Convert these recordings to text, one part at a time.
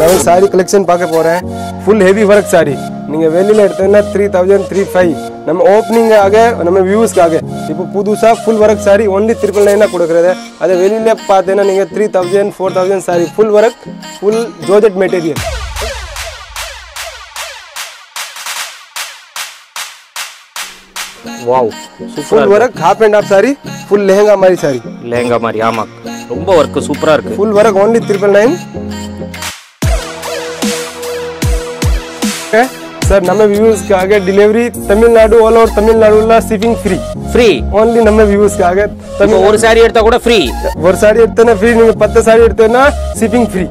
நான் வந்து sorry collection பார்க்க போகிறேன் ஃபுல் ஹெவி ஒர்க் சாரி நீங்கள் வெளியில் எடுத்தீங்கன்னா த்ரீ தௌசண்ட் த்ரீ ஃபைவ் நம்ம ஓப்பனிங்காக நம்ம வியூஸ்க்காக இப்போ புதுசாக full work saree only triple நைனாக கொடுக்குறது அதை வெளியில் பார்த்தீங்கன்னா நீங்கள் three thousand four thousand saree full work full georgette material wow full சூப்பராக work half and half saree full lehenga மாதிரி சாரி லேங்கா மாதிரி ஆமாம் ரொம்ப ஒர்க்கு சூப்பராக இருக்குது full work only triple nine sir நம்ம வியூஸ்க்காக டெலிவரி தமிழ்நாடு ஆல் ஓவர் தமிழ்நாடுல ஷிப்பிங் ஃப்ரீ ஃப்ரீ ஓன்லி நம்ம வியூஸ்க்காக இப்போ தமிழ் ஒரு சாரி எடுத்தால் கூட ஃப்ரீ ஒரு சாரி எடுத்தேன்னா ஃப்ரீ நீங்க பத்து சாரி எடுத்தேன்னா ஷிப்பிங் ஃப்ரீ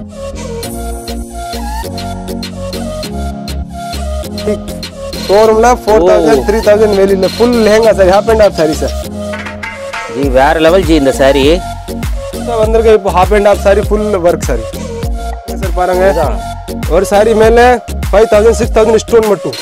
ஷோரூம்ல ஃபோர் தௌசண்ட் த்ரீ தௌசண்ட் வெளியில full lehenga saree half and half saree sir ji வேற லெவல் ஜி இந்த சாரி வந்திருக்க இப்போ half and half saree full work saree sir பாருங்க ஒரு சாரி மேல five thousand six thousand stone மட்டும்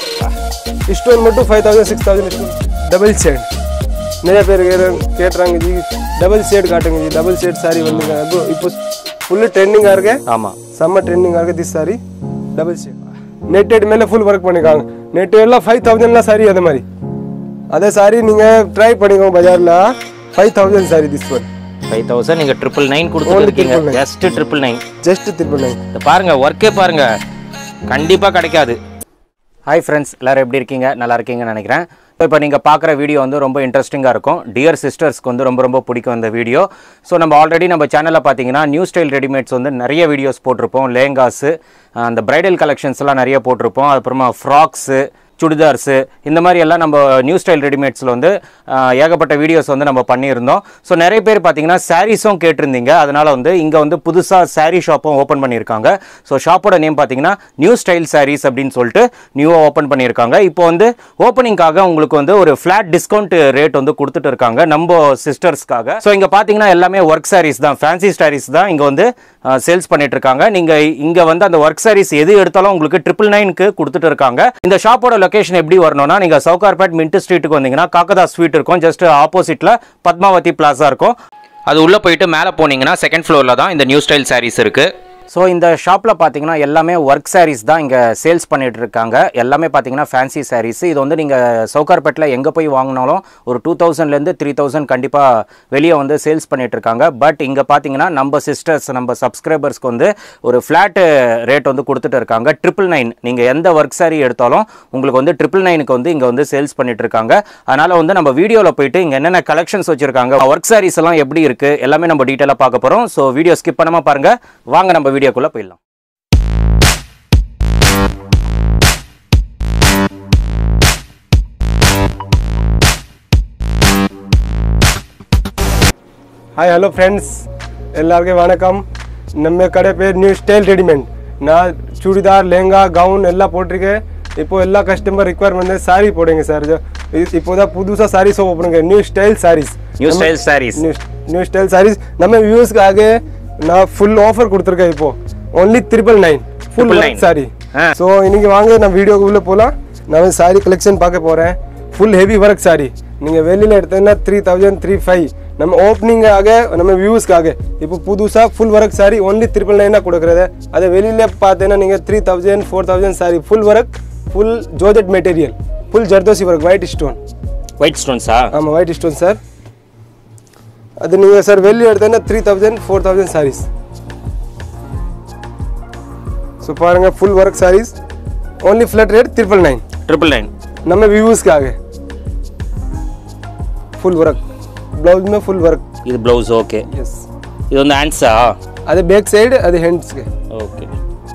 ஸ்டோன் மட்டும் five thousand six thousand stone double shade நிறைய பேர் கேக்குறாங்க- கேட்டுறாங்க ஜி டபுள் ஷேட் காட்டுங்க ஜி டபுள் ஷேட் சாரி வந்துங்க அது இப்போ ஃபுல்லு ட்ரெண்டிங்காக இருக்கு ஆமாம் செம்ம ட்ரெண்டிங்காக இருக்கு this sorry double shade netted மேலே ஃபுல் ஒர்க் பண்ணிருக்காங்க நெட்டட்லாம் ஃபைவ் தௌசண்ட்லாம் சாரி அது மாதிரி அதே சாரி நீங்கள் ட்ரை பண்ணிக்கோங்க பஜாரில் five thousand sorry this one five thousand நீங்கள் ட்ரிபிள் நைன் Only கொடுத்துருக்கீங்க triple nine. Just triple nine just திருப்பி நைன் இந்த பாருங்க ஒர்க்கே பாருங்க கண்டிப்பாக கிடைக்காது ஹாய் ஃப்ரெண்ட்ஸ் எல்லாரும் எப்படி இருக்கீங்க நல்லா இருக்கீங்கன்னு நினைக்கிறேன் இப்போ நீங்கள் பார்க்குற வீடியோ வந்து ரொம்ப இன்ட்ரெஸ்டிங்காக இருக்கும் டியர் சிஸ்டர்ஸ்க்கு வந்து ரொம்ப ரொம்ப பிடிக்கும் இந்த வீடியோ ஸோ நம்ம ஆல்ரெடி நம்ம சேனலில் பார்த்தீங்கன்னா நியூ ஸ்டைல் ரெடிமேட்ஸ் வந்து நிறைய வீடியோஸ் போட்டிருப்போம் லேங்காஸு அந்த பிரைடல் கலெக்ஷன்ஸ்லாம் நிறைய போட்டிருப்போம் அப்புறமா ஃப்ராக்ஸு சுடிதார்ஸு இந்த மாதிரி எல்லாம் நம்ம நியூ ஸ்டைல் ரெடிமேட்ஸில் வந்து ஆஹ், ஏகப்பட்ட வீடியோஸ் வந்து நம்ம பண்ணியிருந்தோம் ஸோ நிறைய பேர் பார்த்தீங்கன்னா சாரீஸும் கேட்டிருந்தீங்க அதனால் வந்து இங்கே வந்து புதுசாக saree ஷாப்பும் ஓப்பன் பண்ணியிருக்காங்க ஸோ ஷாப்போட நேம் பார்த்தீங்கன்னா நியூ ஸ்டைல் sarees அப்படின்னு சொல்லிட்டு நியூவாக ஓப்பன் பண்ணியிருக்காங்க இப்போ வந்து ஓப்பனிங்காக உங்களுக்கு வந்து ஒரு ஃப்ளாட் டிஸ்கவுண்ட் ரேட் வந்து கொடுத்துட்டு இருக்காங்க நம்ம சிஸ்டர்ஸ்க்காக ஸோ இங்கே பார்த்தீங்கன்னா எல்லாமே ஒர்க் sarees தான் ஃபேன்சி sarees தான் இங்கே வந்து சேல்ஸ் பண்ணிட்டு இருக்காங்க நீங்கள் இங்கே வந்து அந்த ஒர்க் sarees எது எடுத்தாலும் உங்களுக்கு ட்ரிபிள் நைனுக்கு கொடுத்துட்டு இருக்காங்க இந்த ஷாப்போட லொகேஷன் எப்படி வரணும்னா நீங்கள் சவுகார்பேட் மின்ட் ஸ்ட்ரீட்டுக்கு வந்தீங்கன்னா காக்கதா ஸ்வீட் இருக்கும் ஜஸ்ட் ஆப்போசிட்டில் பத்மாவதி பிளாசா இருக்கும் அது உள்ளே போயிட்டு மேலே போனீங்கன்னா செகண்ட் ஃப்ளோரில் தான் இந்த நியூ ஸ்டைல் sarees இருக்குது ஸோ இந்த ஷாப்பில் பார்த்தீங்கன்னா எல்லாமே ஒர்க் sarees தான் இங்கே சேல்ஸ் பண்ணிட்டு இருக்காங்க எல்லாமே பார்த்தீங்கன்னா ஃபேன்சி sarees இது வந்து நீங்கள் சவுகார்பேட்டில் எங்கே போய் வாங்கினாலும் ஒரு டூ தௌசண்ட்லேருந்து த்ரீ தௌசண்ட் கண்டிப்பாக வெளியே வந்து சேல்ஸ் பண்ணிட்டு இருக்காங்க பட் இங்கே பார்த்தீங்கன்னா நம்ம சிஸ்டர்ஸ் நம்ம சப்ஸ்கிரைபர்ஸ்க்கு வந்து ஒரு ஃப்ளாட் ரேட் வந்து கொடுத்துட்டு இருக்காங்க ட்ரிபிள் நைன் நீங்கள் எந்த ஒர்க் saree எடுத்தாலும் உங்களுக்கு வந்து ட்ரிபிள் நைனுக்கு வந்து இங்கே வந்து சேல்ஸ் பண்ணிட்டு இருக்காங்க அதனால் வந்து நம்ம வீடியோவில் போயிட்டு இங்கே என்னென்ன கலெக்ஷன்ஸ் வச்சுருக்காங்க ஒர்க் sarees எல்லாம் எப்படி இருக்குது எல்லாமே நம்ம டீட்டெயிலாக பார்க்க போகிறோம் ஸோ வீடியோ ஸ்கிப் பண்ணாமல் பாருங்கள் வாங்க நம்ம வீடியோக்குள்ளே போயிடலாம் ஹாய் ஹலோ ஃப்ரெண்ட்ஸ் எல்லாருக்கும் வணக்கம் நம்ம கடை பேர் நியூ ஸ்டைல் ரெடிமேட் நான் சுடிதார் லெஹங்கா கவுன் எல்லாம் போட்டிருக்கேன் இப்போ எல்லா கஸ்டமர் ரிக்குவயர்மெண்ட் சாரி போடுங்க சார் இப்போ தான் புதுசாக சாரீஸ் ஓப்பனுங்க new style sarees new style sarees new new style sarees நம்ம வியூஸ்க்காக நான் ஃபுல் ஆஃபர் கொடுத்துருக்கேன் இப்போ only triple nine full Triple work nine. Saree ஆ. ஸோ இன்னைக்கு வாங்க நான் வீடியோக்கு உள்ள போகலாம் நான் சாரி கலெக்ஷன் பார்க்க போகிறேன் ஃபுல் ஹெவி ஒர்க் சாரி நீங்கள் வெளியில் எடுத்தீங்கன்னா த்ரீ தௌசண்ட் த்ரீ ஃபைவ் நம்ம ஓப்பனிங்காக நம்ம வியூஸ்க்காக இப்போ புதுசாக full work saree only triple நைனாக கொடுக்குறது அதை வெளியில் பார்த்தீங்கன்னா நீங்கள் three thousand four thousand saree full work full georgette material full zardozi work white stone white ஸ்டோன்ஸா ஆமாம் ஒயிட் ஸ்டோன் சார் அது நீங்கள் சார் வெளியே எடுத்தீங்கன்னா three thousand four thousand sarees so பாருங்கள் full work sarees only flat rate triple nine triple nine நம்ம வியூஸ்க்காக full work ப்ளவுஸ்மே ஃபுல் ஒர்க் இது ப்ளவுஸ் ஓகே எஸ் இது வந்து ஹேண்ட்ஸா அது பேக் சைடு அது ஹேண்ட்ஸ்க்கு ஓகே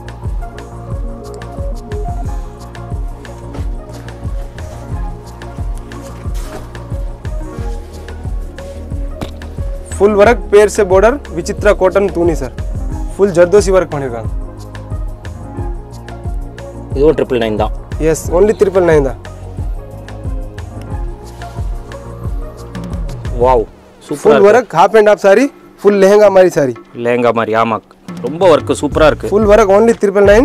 ஃபுல் ஒர்க் பேர் சே border விசித்ரா காட்டன் தூணி சார் ஃபுல் ஜர்தோசி ஒர்க் பண்ணியிருக்காங்க இதுவும் ட்ரிபிள் நைன் தான் எஸ் ஒன்லி த்ரிபிள் நைன் தான் wow full super work half and half saree full lehenga மாதிரி சாரி லேங்கா மாதிரி ஆமாம் ரொம்ப ஒர்க்கு சூப்பராக இருக்குது full work only triple nine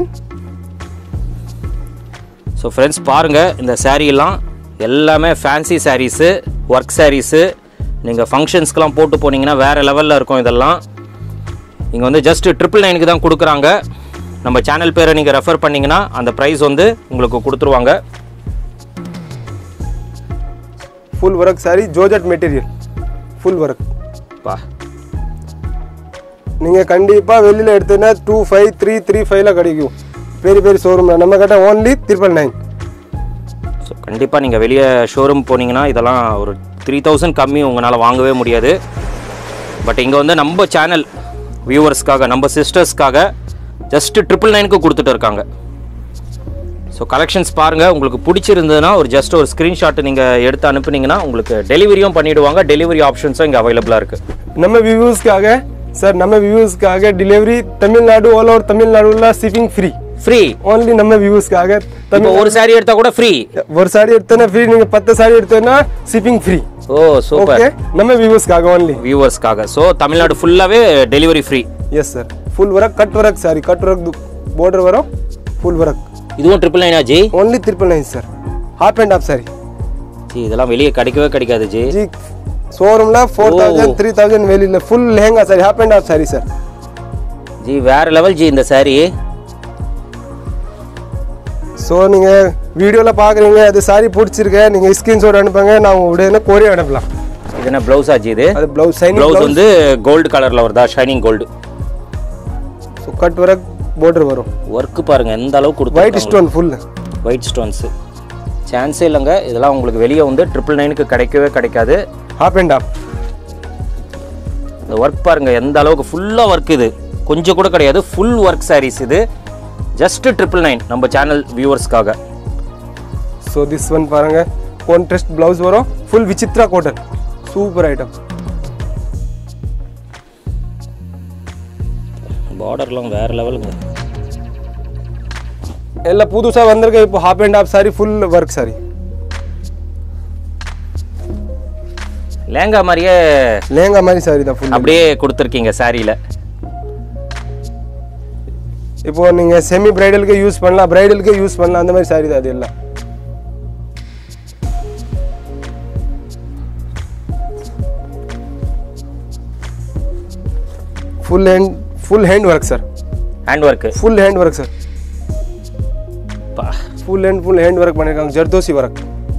so friends பாருங்கள் இந்த saree எல்லாம் எல்லாமே ஃபேன்சி சாரீஸு ஒர்க் சாரீஸு நீங்கள் ஃபங்க்ஷன்ஸ்க்கெலாம் போட்டு போனீங்கன்னா வேறு லெவலில் இருக்கும் இதெல்லாம் இங்கே வந்து ஜஸ்ட் ட்ரிபிள் நைனுக்கு தான் கொடுக்குறாங்க நம்ம சேனல் பேரை நீங்கள் ரெஃபர் பண்ணீங்கன்னா அந்த ப்ரைஸ் வந்து உங்களுக்கு கொடுத்துருவாங்க full work saree georgette material full work பா நீங்கள் கண்டிப்பாக வெளியில் எடுத்தீங்கன்னா டூ ஃபைவ் த்ரீ த்ரீ ஃபைவ்ல கிடைக்கும் பெரிய பெரிய ஷோரூமில் நம்ம கிட்ட ஓன்லி த்ரிபிள் நைன் ஸோ கண்டிப்பாக நீங்கள் வெளியே ஷோரூம் போனீங்கன்னா இதெல்லாம் ஒரு த்ரீ தௌசண்ட் கம்மி உங்களால் வாங்கவே முடியாது பட் இங்கே வந்து நம்ம சேனல் வியூவர்ஸ்க்காக நம்ம சிஸ்டர்ஸ்க்காக ஜஸ்ட் ட்ரிபிள் நைனுக்கு கொடுத்துட்டு இருக்காங்க ஸோ கலெக்ஷன்ஸ் பாருங்கள் உங்களுக்கு பிடிச்சிருந்ததுன்னா ஒரு ஜஸ்ட் ஒரு ஸ்க்ரீன்ஷாட் நீங்கள் எடுத்து அனுப்புனீங்கன்னா உங்களுக்கு டெலிவரியும் பண்ணிவிடுவாங்க டெலிவரி ஆப்ஷன்ஸும் இங்கே அவைலபிளாக இருக்குது நம்ம வியூஸ்க்காக சார் நம்ம வியூஸ்க்காக டெலிவரி தமிழ்நாடு ஆல் ஓவர் தமிழ்நாடுல ஷிப்பிங் ஃப்ரீ ஃப்ரீ ஓன்லி நம்ம வியூஸ்க்காக இப்போ தமிழ் ஒரு saree எடுத்தால் கூட ஃப்ரீ ஒரு சாரி எடுத்தோன்னா ஃப்ரீ நீங்கள் பத்து சாரி எடுத்தோன்னா shipping free oh super okay நம்ம வியூஸ்க்காக ஓன்லி வியூவர்ஸ்க்காக ஸோ தமிழ்நாடு ஃபுல்லாகவே delivery free yes sir full work cut work saree cut work border வரும் ஃபுல் ஒர்க் இதுவும் ட்ரிபிள் நைனா ji only triple nine sir half and half saree ji இதெல்லாம் வெளியே கிடைக்கவே கிடைக்காது ji ji showroom four thousand three thousand வெளியில் full lehenga saree half and half saree sir ji வேற லெவல் ஜி இந்த saree ஸோ நீங்கள் வீடியோவில் பார்க்குறீங்க அது சாரி பிடிச்சிருக்க நீங்கள் ஸ்க்ரீன்ஷாட் அனுப்புங்க நான் உடனே கொரியர் அனுப்பலாம் இது என்ன ப்ளவுஸ் ஆச்சு இது அது ப்ளவுஸ் சைனிங் ப்ளவுஸ் வந்து கோல்டு கலரில் வருதா shining gold so cut work border வரும் ஒர்க்கு பாருங்க எந்த அளவுக்கு ஒயிட் கொடுத்து ஸ்டோன் ஃபுல் ஒயிட் ஸ்டோன்ஸு சான்ஸே இல்லைங்க இதெல்லாம் உங்களுக்கு வெளியே வந்து ட்ரிபிள் நைனுக்கு கிடைக்கவே கிடைக்காது ஹாஃப் அண்ட் ஆஃப் இந்த ஒர்க் பாருங்க எந்த அளவுக்கு ஃபுல்லாக ஒர்க் இது கொஞ்சம் கூட கிடையாது ஃபுல் ஒர்க் sarees இது ஜஸ்ட் ட்ரிபிள் நைன் நம்ம சேனல் வியூவர்ஸ்க்காக ஸோ திஸ் ஒன் பாருங்க கான்ட்ராஸ்ட் ப்ளவுஸ் வரும் full Vichitra cotton super item பார்டர்லாம் வேற லெவலுங்க எல்லாம் புதுசாக வந்திருக்க இப்போ half and half saree full work saree lehenga மாதிரியே லேங்கா மாதிரி சாரி தான் ஃபுல் அப்படியே கொடுத்துருக்கீங்க சாரியில் இப்போ நீங்கள் செமி பிரைடலுக்கு யூஸ் பண்ணலாம் பிரைடலுக்கு யூஸ் பண்ணலாம் அந்த மாதிரி சாரி தான் அது எல்லாம் full hand full hand work sir hand work full hand work sir full hand full hand work பண்ணியிருக்காங்க ஜர்தோசி ஒர்க்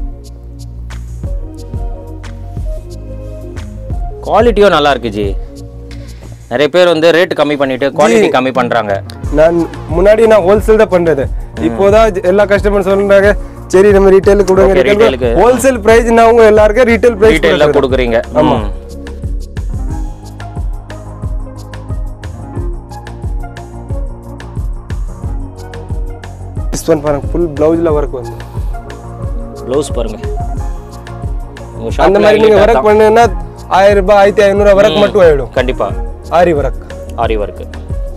குவாலிட்டியும் நல்லா இருக்கு ஜி நிறைய பேர் வந்து ரேட் கம்மி பண்ணிட்டு குவாலிட்டி கம்மி பண்றாங்க நான் முன்னாடி நான் ஹோல்சேல் தான் பண்றது இப்போதான் எல்லா கஸ்டமர் சொல்றாங்க சரி நம்ம ரீட்டைலுக்கு Okay, கொடுங்க retail-க்கு. ஹோல்சேல் பிரைஸ் நான் உங்க எல்லாருக்கும் ரீட்டைல் பிரைஸ் ரீட்டைல்ல கொடுக்குறீங்க ஆமா. ம். திஸ் ஒன் பாருங்க ஃபுல் பிளவுஸ்ல ஒர்க் வந்து ப்ளவுஸ் பாருங்க உங்க அந்த ஷாப்ல மாதிரி நீங்க highlight ஒர்க் அதான். பண்ணுன்னா ஆயிரம் ரூபாய் ஆயிரத்தி ஐநூறு ஒர்க் மட்டும் ஆயிடும் கண்டிப்பா aari work aari work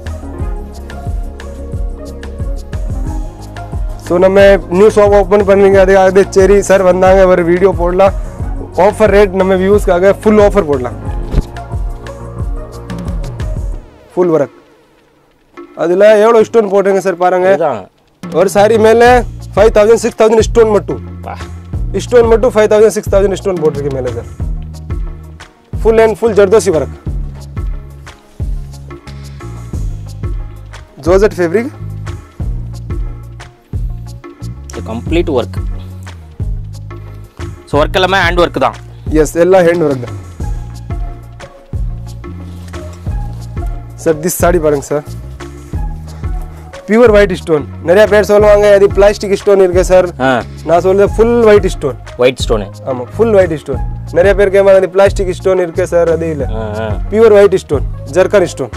so நம்ம நியூ ஷாப் ஓப்பன் பண்ணுவீங்க அது அது சரி சார் வந்தாங்க ஒரு வீடியோ போடலாம் ஆஃபர் ரேட் நம்ம வியூஸ்க்காக ஃபுல் ஆஃபர் போடலாம் ஃபுல் ஒர்க் அதில் எவ்வளோ ஸ்டோன் போட்டுருங்க சார் பாருங்க இதுதான் ஒரு சாரி மேலே five thousand six thousand stone மட்டும் பா. ஸ்டோன் மட்டும் five thousand six thousand stone போட்டிருக்கு மேலே sir full and full zardozi work georgette fabric complete work so work எல்லாமே ஹேண்ட் ஒர்க் தான் எஸ் எல்லாம் ஹேண்ட் ஒர்க் தான் சார் திஸ் சாடி பாருங்க சார் பியூர் ஒயிட் ஸ்டோன் நிறைய பேர் சொல்லுவாங்க அது பிளாஸ்டிக் ஸ்டோன் இருக்கு சார் ஆ நான் சொல்றது full white stone white stone ஆமாம் ஃபுல் ஒயிட் ஸ்டோன் நிறைய பேர் கேட்பாங்க அது பிளாஸ்டிக் ஸ்டோன் இருக்கு சார் அது இல்லை ஆ ஆ pure white stone zircon stone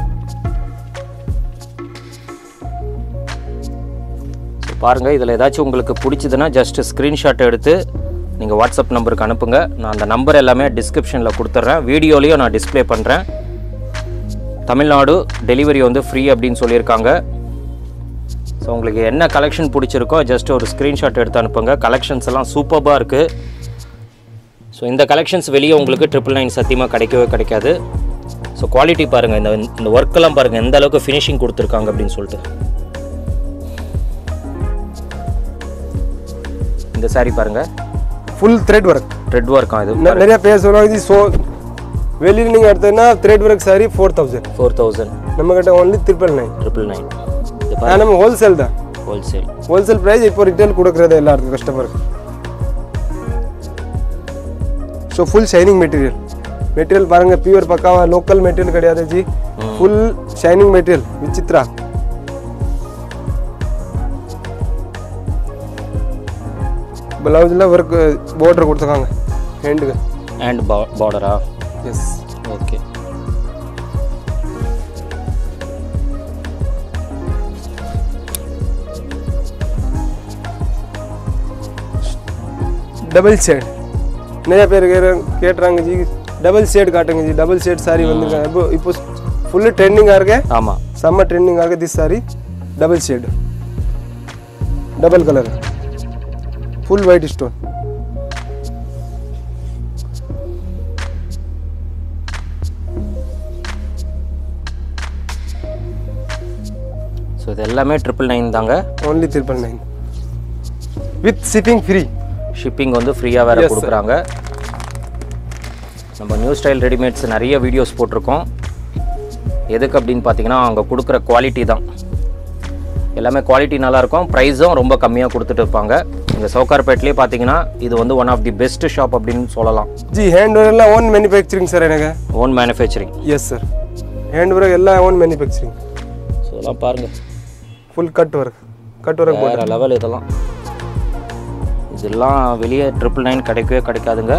so பாருங்கள் இதில் ஏதாச்சும் உங்களுக்கு பிடிச்சதுன்னா ஜஸ்ட் ஸ்க்ரீன்ஷாட் எடுத்து நீங்கள் வாட்ஸ்அப் நம்பருக்கு அனுப்புங்க நான் அந்த நம்பர் எல்லாமே டிஸ்கிரிப்ஷனில் கொடுத்துட்றேன் வீடியோலையும் நான் டிஸ்ப்ளே பண்ணுறேன் தமிழ்நாடு டெலிவரி வந்து ஃப்ரீ அப்படின்னு சொல்லியிருக்காங்க ஸோ உங்களுக்கு என்ன கலெக்ஷன் பிடிச்சிருக்கோ ஜஸ்ட் ஒரு ஸ்க்ரீன்ஷாட் எடுத்து அனுப்புங்க கலெக்ஷன்ஸ் எல்லாம் சூப்பராக இருக்குது ஸோ இந்த கலெக்ஷன்ஸ் வெளியே உங்களுக்கு ட்ரிபிள் நைன் சத்தியமாக கிடைக்கவே கிடைக்காது ஸோ குவாலிட்டி பாருங்கள் இந்த இந்த ஒர்க்கெல்லாம் பாருங்கள் எந்த அளவுக்கு ஃபினிஷிங் கொடுத்துருக்காங்க அப்படின்னு சொல்லிட்டு இந்த saree பாருங்க ஃபுல் த்ரெட் ஒர்க் த்ரெட் ஒர்க்கா இது நிறைய பேர் சொல்லுவாங்க இது ஸோ வெளியில் நீங்கள் எடுத்தீங்கன்னா thread work sari four thousand four thousand நம்ம கிட்ட only triple nine triple nine இது ஆ, நம்ம ஹோல்சேல் தான் ஹோல்சேல் ஹோல்சேல் ப்ரைஸ் இப்போ ரிட்டேல் கொடுக்குறது எல்லாருக்கும் கஸ்டமருக்கு so full shining material material பாருங்க பியூர் பக்காவா லோக்கல் மெட்டீரியல் கிடையாது ji full shining material Vichitra ப்ளவுஸில் ஒர்க் பார்டர் கொடுத்துருக்காங்க ஹேண்டுக்கு அண்ட் பார்டரா எஸ் ஓகே டபுள் ஷேட் நிறைய பேர் கேக்குறாங்க- கேட்டுறாங்க ஜி டபுள் ஷேட் காட்டுங்க ஜி டபுள் ஷேட் சாரி வந்துருக்காங்க இப்போ இப்போ ஃபுல்லு ட்ரெண்டிங்காக இருக்கு ஆமாம் செம்ம ட்ரெண்டிங்காக இருக்கு this sorry double shade double colour full white stone so இது எல்லாமே ட்ரிபிள் நைன் தாங்க only triple nine with shipping free shipping வந்து ஃப்ரீயாக வேறு Yes, sir. கொடுக்குறாங்க நம்ம நியூ ஸ்டைல் ரெடிமேட்ஸ் நிறைய வீடியோஸ் போட்டிருக்கோம் எதுக்கு அப்படின்னு பார்த்தீங்கன்னா அவங்க கொடுக்குற குவாலிட்டி தான் எல்லாமே குவாலிட்டி நல்லாயிருக்கும் ப்ரைஸும் ரொம்ப கம்மியாக கொடுத்துட்டு இருப்பாங்க இங்கே சவுகார்பேட்லேயே பார்த்தீங்கன்னா இது வந்து one of the best shop அப்படின்னு சொல்லலாம் ஜி ஹேண்ட் ஒர்க் எல்லாம் ஓன் மேனுஃபேக்சரிங் சார் எனக்கு own manufacturing yes sir hand work எல்லாம் ஓன் மேனுஃபேக்சரிங் ஸோ எல்லாம் பாருங்கள் full cut work cut work போட்டு வேறு லெவல் இதெல்லாம் இதெல்லாம் வெளியே ட்ரிபிள் நைன் கிடைக்கவே கிடைக்காதுங்க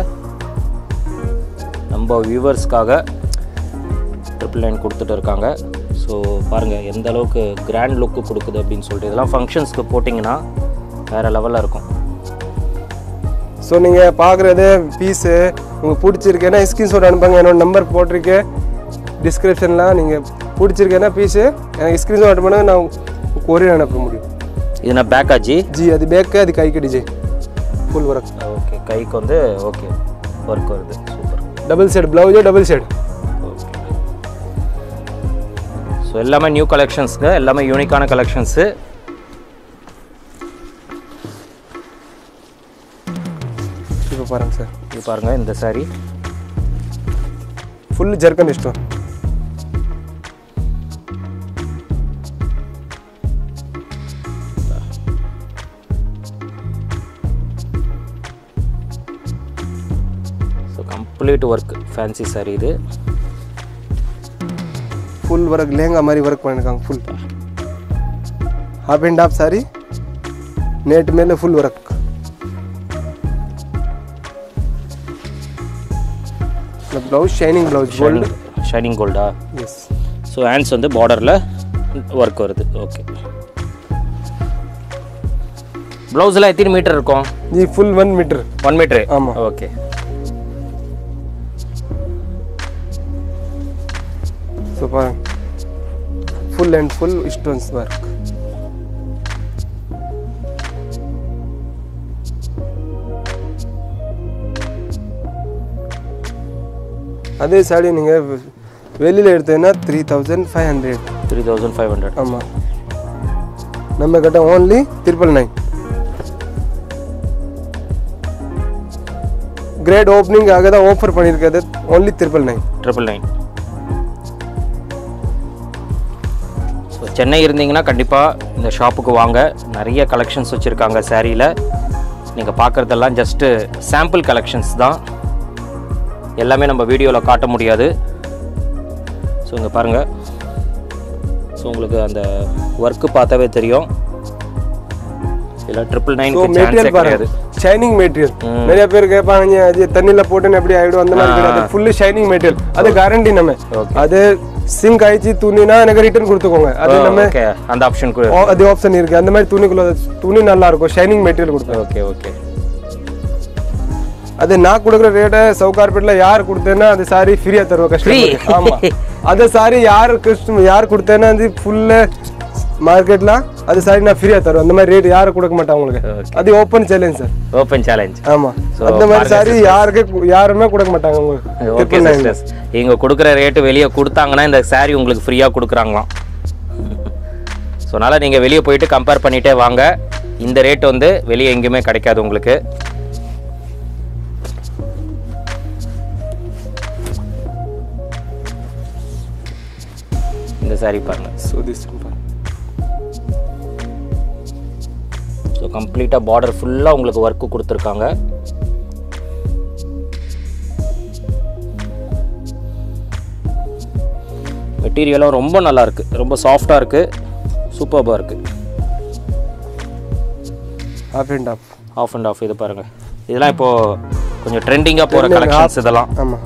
நம்ம வியூவர்ஸ்க்காக ட்ரிபிள் நைன் கொடுத்துட்டு இருக்காங்க ஸோ பாருங்கள் எந்த அளவுக்கு கிராண்ட் லுக்கு கொடுக்குது அப்படின்னு சொல்லிட்டு இதெல்லாம் ஃபங்க்ஷன்ஸ்க்கு போட்டிங்கன்னா வேறு லெவலில் இருக்கும் ஸோ நீங்கள் பார்க்குறது பீஸு உங்களுக்கு பிடிச்சிருக்கேன்னா ஸ்க்ரீன்ஷாட் அனுப்புங்க என்னோட நம்பர் போட்டிருக்கேன் டிஸ்கிரிப்ஷனில் நீங்கள் பிடிச்சிருக்கேன்னா பீஸு எனக்கு ஸ்க்ரீன்ஷாட் பண்ணுங்க நான் கொரியர் அனுப்ப முடியும் இது நான் பேக் ஆச்சு ஜி அது பேக்கு அது கைக்கு டிசைன் ஃபுல் ஒர்க் ஓகே கைக்கு வந்து ஓகே ஒர்க் வருது super double shade blouse double shade okay so எல்லாமே நியூ கலெக்ஷன்ஸுங்க எல்லாமே யூனிக்கான கலெக்ஷன்ஸு இப்போ பாருங்க சார் இது பாருங்கள் இந்த saree full zircon stone so complete work fancy saree இது ஃபுல் ஒர்க் லேங்கா மாதிரி ஒர்க் பண்ணியிருக்காங்க full half and half sari net மேலே full work blouse shining blouse gold shining கோல்டா எஸ் ஸோ ஹேண்ட்ஸ் வந்து பார்டரில் ஒர்க் வருது ஓகே ப்ளவுஸில் எத்தனை மீட்டர் இருக்கும் ji full one metre one metre ஆமா. ஓகே ஸோ பாருங்க full and full stones work அதே சாரி நீங்கள் வெளியில் எடுத்தீங்கன்னா three thousand five hundred three thousand five hundred ஆமாம் நம்ம கிட்ட only triple nine great opening ஆக தான் ஆஃபர் பண்ணியிருக்கிறது only triple nine triple nine so Chennai இருந்தீங்கன்னா கண்டிப்பாக இந்த ஷாப்புக்கு வாங்க நிறைய கலெக்ஷன்ஸ் வச்சுருக்காங்க சாரியில் நீங்கள் பார்க்குறதெல்லாம் ஜஸ்ட்டு சாம்பிள் கலெக்ஷன்ஸ் தான் எல்லாமே நம்ம வீடியோவில் காட்ட முடியாது ஸோ இங்கே பாருங்கள் ஸோ உங்களுக்கு அந்த ஒர்க்கு பார்த்தாவே தெரியும் இல்லை ட்ரிபிள் ஸோ நைன் சான்ஸே மெட்டீரியல் கிடையாது பாருங்க ஷைனிங் மெட்டீரியல் நிறைய பேர் கேட்பாங்க அது தண்ணியில போட்டுன்னு எப்படி ஆயிடும் அந்த மாதிரி கிடையாது ஃபுல்லு ஷைனிங் மெட்டீரியல் அது கேரண்டி நம்ம Okay. அது சிங்க் ஆயிடுச்சு துணினா எனக்கு ரிட்டர்ன் கொடுத்துக்கோங்க அது நம்ம ஓகே அந்த ஆப்ஷன் ஓ- அது ஆப்ஷன் இருக்கு அந்த மாதிரி துணிக்குள்ள துணி நல்லா இருக்கும் ஷைனிங் மெட்டீரியல் கொடுப்போம் ஓகே ஓகே அது நான் கொடுக்குற ரேட்டை சவுகார்பேட்ல யார் கொடுத்தேன்னா அது சாரி ஃப்ரீயா தருவோம் கஸ்டமர் ஆமா அது சாரி யார் கஸ்டமர் யார் கொடுத்தேன்னா அது ஃபுல்லு மார்க்கெட்ல அது சாரி நான் ஃப்ரீயா தருவேன் அந்த மாதிரி ரேட் யாரும் கொடுக்க மாட்டாங்க உங்களுக்கு அது open challenge sir open challenge ஆமா So, அந்த மாதிரி பாருங்க சாரி யாருக்கு கு- யாருமே கொடுக்க மாட்டாங்க உங்களுக்கு ஓகே Triple nine. சிஸ்டர்ஸ் இவங்க கொடுக்குற ரேட்டு வெளியே கொடுத்தாங்கன்னா இந்த saree உங்களுக்கு ஃப்ரீயாக கொடுக்குறாங்களாம் ஸோ அதனால் நீங்கள் வெளியே போயிட்டு கம்பேர் பண்ணிகிட்டே வாங்க இந்த ரேட் வந்து வெளியே எங்கேயுமே கிடைக்காது உங்களுக்கு இந்த saree பாருங்க So this one பாருங்க. ஸோ கம்ப்ளீட்டாக பார்டர் ஃபுல்லாக உங்களுக்கு ஒர்க்கு கொடுத்துருக்காங்க மெட்டீரியலும் ரொம்ப நல்லா இருக்கு ரொம்ப சாஃப்டாக இருக்கு சூப்பர்பாக இருக்கு half and off off and off இது பாருங்க இதெல்லாம் இப்போ கொஞ்சம் ட்ரெண்டிங்காக போகிற Trending, கலெக்ஷன்ஸ் இதெல்லாம் ஆமாம்